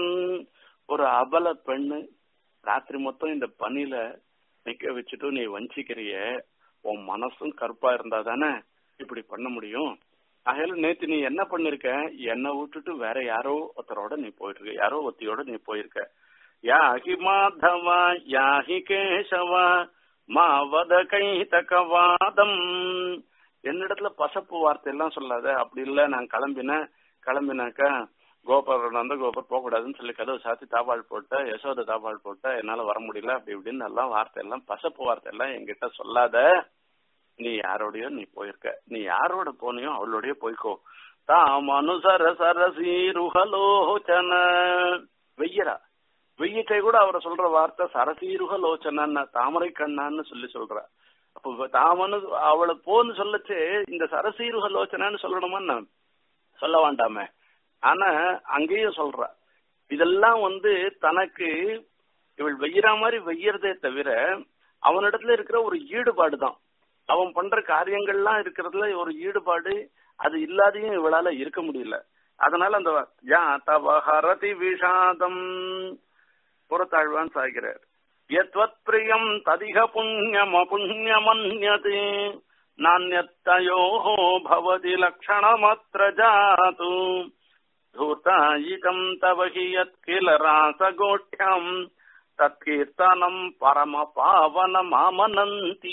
ஒரு அபல பெண்ணு ராத்திரி மொத்தம் இந்த பனியில நிக்க வச்சுட்டு நீ வஞ்சிக்கிறிய உன் மனசும் கருப்பா இருந்தா தானே இப்படி பண்ண முடியும் ஆகையில நேத்து நீ என்ன பண்ணிருக்க என்னை விட்டுட்டு வேற யாரோ ஒருத்தரோட நீ போயிட்டு இருக்க யாரோ ஒத்தியோட நீ போயிருக்க யாஹி மாதவா யாஹி கேசவா மாவத கை தக்கவாதம் என்னிடத்துல பசப்பு வார்த்தை எல்லாம் சொல்லாத அப்படி இல்ல நான் கிளம்பினேன் கிளம்பினாக்கா கோபுரம் வந்து கோபுரம் போகக்கூடாதுன்னு சொல்லி கதவு சாத்தி தாபால் போட்ட யசோத தாபால் போட்ட என்னால வர முடியல அப்படி இப்படின்னு எல்லாம் வார்த்தை எல்லாம் பசப்பு வார்த்தை எல்லாம் என்கிட்ட சொல்லாத நீ யாரோடயோ நீ போயிருக்க நீ யாரோட போனியோ அவளோடய போய்க்கோ தாம் அனுசர சரசீருகலோச்சன வெய்யரா வெய்யத்தை கூட அவரை சொல்ற வார்த்தை சரசீருகலோச்சன தாமரை கண்ணான்னு சொல்லி சொல்ற அப்ப தாமனு அவளை போன்னு சொல்லச்சு இந்த சரசீருகலோச்சனான்னு சொல்லணுமா சொல்ல வேண்டாமே ஆனா அங்கேயும் சொல்ற இதெல்லாம் வந்து தனக்கு இவள் வெய்யற மாதிரி வெய்யறதே தவிர அவனிடத்துல இருக்கிற ஒரு ஈடுபாடு தான் அவன் பண்ற காரியங்கள்லாம் இருக்கிறதுல ஒரு ஈடுபாடு அது இல்லாதையும் இவளால இருக்க முடியல அதனால அந்த யா தவ ஹரதி விஷாதம் புறத்தாழ்வான் சாகிறார் எத்வத் பிரியம் ததிக புண்ணியம் அபுண்ணியமன்யதே நானியத்தயோ பவதி லக்ஷணமத்ர ஜாது धूतायिकम् तव हि यत्किल रासगोष्ठ्यम् தத்கீர்த்தனம் பரம பாவனமாமனந்தி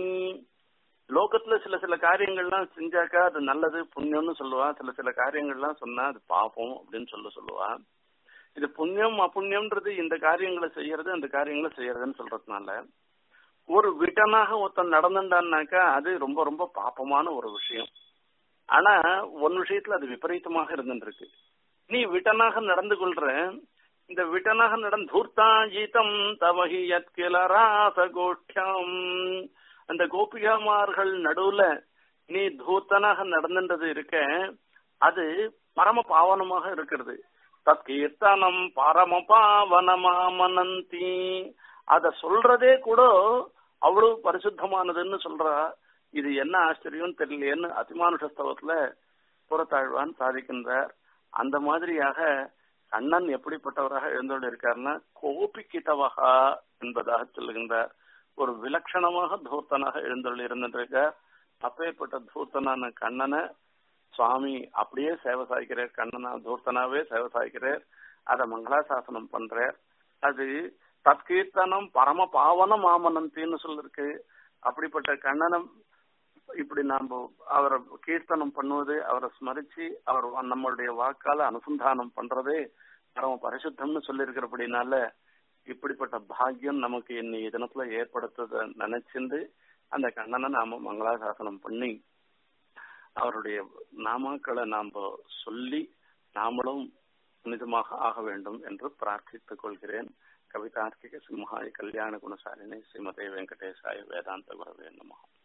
லோகத்துல சில சில காரியங்கள்லாம் செஞ்சாக்கா அது நல்லது புண்ணியம்னு சொல்லுவா சில சில காரியங்கள்லாம் சொன்னா அது பாவம் அப்படின்னு சொல்ல சொல்லுவா இது புண்ணியம் அப்புண்ணியம்ன்றது இந்த காரியங்களை செய்யறது அந்த காரியங்களை செய்யறதுன்னு சொல்றதுனால ஒரு விட்டனாக ஒருத்தன் நடந்துட்டான்னாக்கா அது ரொம்ப ரொம்ப பாப்பமான ஒரு விஷயம் ஆனா ஒரு விஷயத்துல அது விபரீதமாக இருந்துருக்கு நீ விட்டனாக நடந்து கொள்ற இந்த விட்டனாக நடந்து தூர்த்தாஜிதம் தவஹி யத்கில ராசகோஷ்டம் அந்த கோபிகாமார்கள் நடுவுல நீ தூர்த்தனாக நடந்துன்றது இருக்க அது பரம பாவனமாக இருக்கிறது தத்கீர்த்தனம் பரம பாவனமாமனந்தி அத சொல்றதே கூட அவ்வளவு பரிசுத்தமானதுன்னு சொல்றா இது என்ன ஆச்சரியம் தெரியலையேன்னு அதிமானுஷ ஸ்தவத்துல புறத்தாழ்வான் சாதிக்கின்றார் அந்த மாதிரியாக கண்ணன் எப்படிப்பட்டவராக எழுந்தோடு இருக்காருன்னா கோபிக்கிட்டவகா என்பதாக சொல்லுகின்றார் ஒரு விலட்சணமாக தூர்த்தனாக எழுந்தொழி இருந்திருக்கார் அப்பேற்பட்ட தூர்த்தனான கண்ணனை சுவாமி அப்படியே சேவை சாய்க்கிறார் கண்ணனா தூர்த்தனாவே சேவை சாய்க்கிறார் அத மங்களாசாசனம் பண்றார் அது தற்கீர்த்தனம் பரம பாவன மாமனந்தின்னு சொல்லிருக்கு அப்படிப்பட்ட கண்ணனம் இப்படி நாம அவரை கீர்த்தனம் பண்ணுவது அவரை ஸ்மரிச்சு அவர் நம்மளுடைய வாக்கால அனுசந்தானம் பண்றதே பரம பரிசுத்தம்னு சொல்லியிருக்கிறபடினால இப்படிப்பட்ட பாக்கியம் நமக்கு இன்னைய தினத்துல ஏற்படுத்தத நினைச்சிருந்து அந்த கண்ணனை நாம மங்களாசாசனம் பண்ணி அவருடைய நாமாக்களை நாம சொல்லி நாமளும் நிஜமாக ஆக வேண்டும் என்று பிரார்த்தித்துக் கொள்கிறேன் கவிதார்க்கிக சிம்ஹாய் கல்யாண குணசாலினி ஸ்ரீமதே வெங்கடேசாய வேதாந்த குரவே நமகம்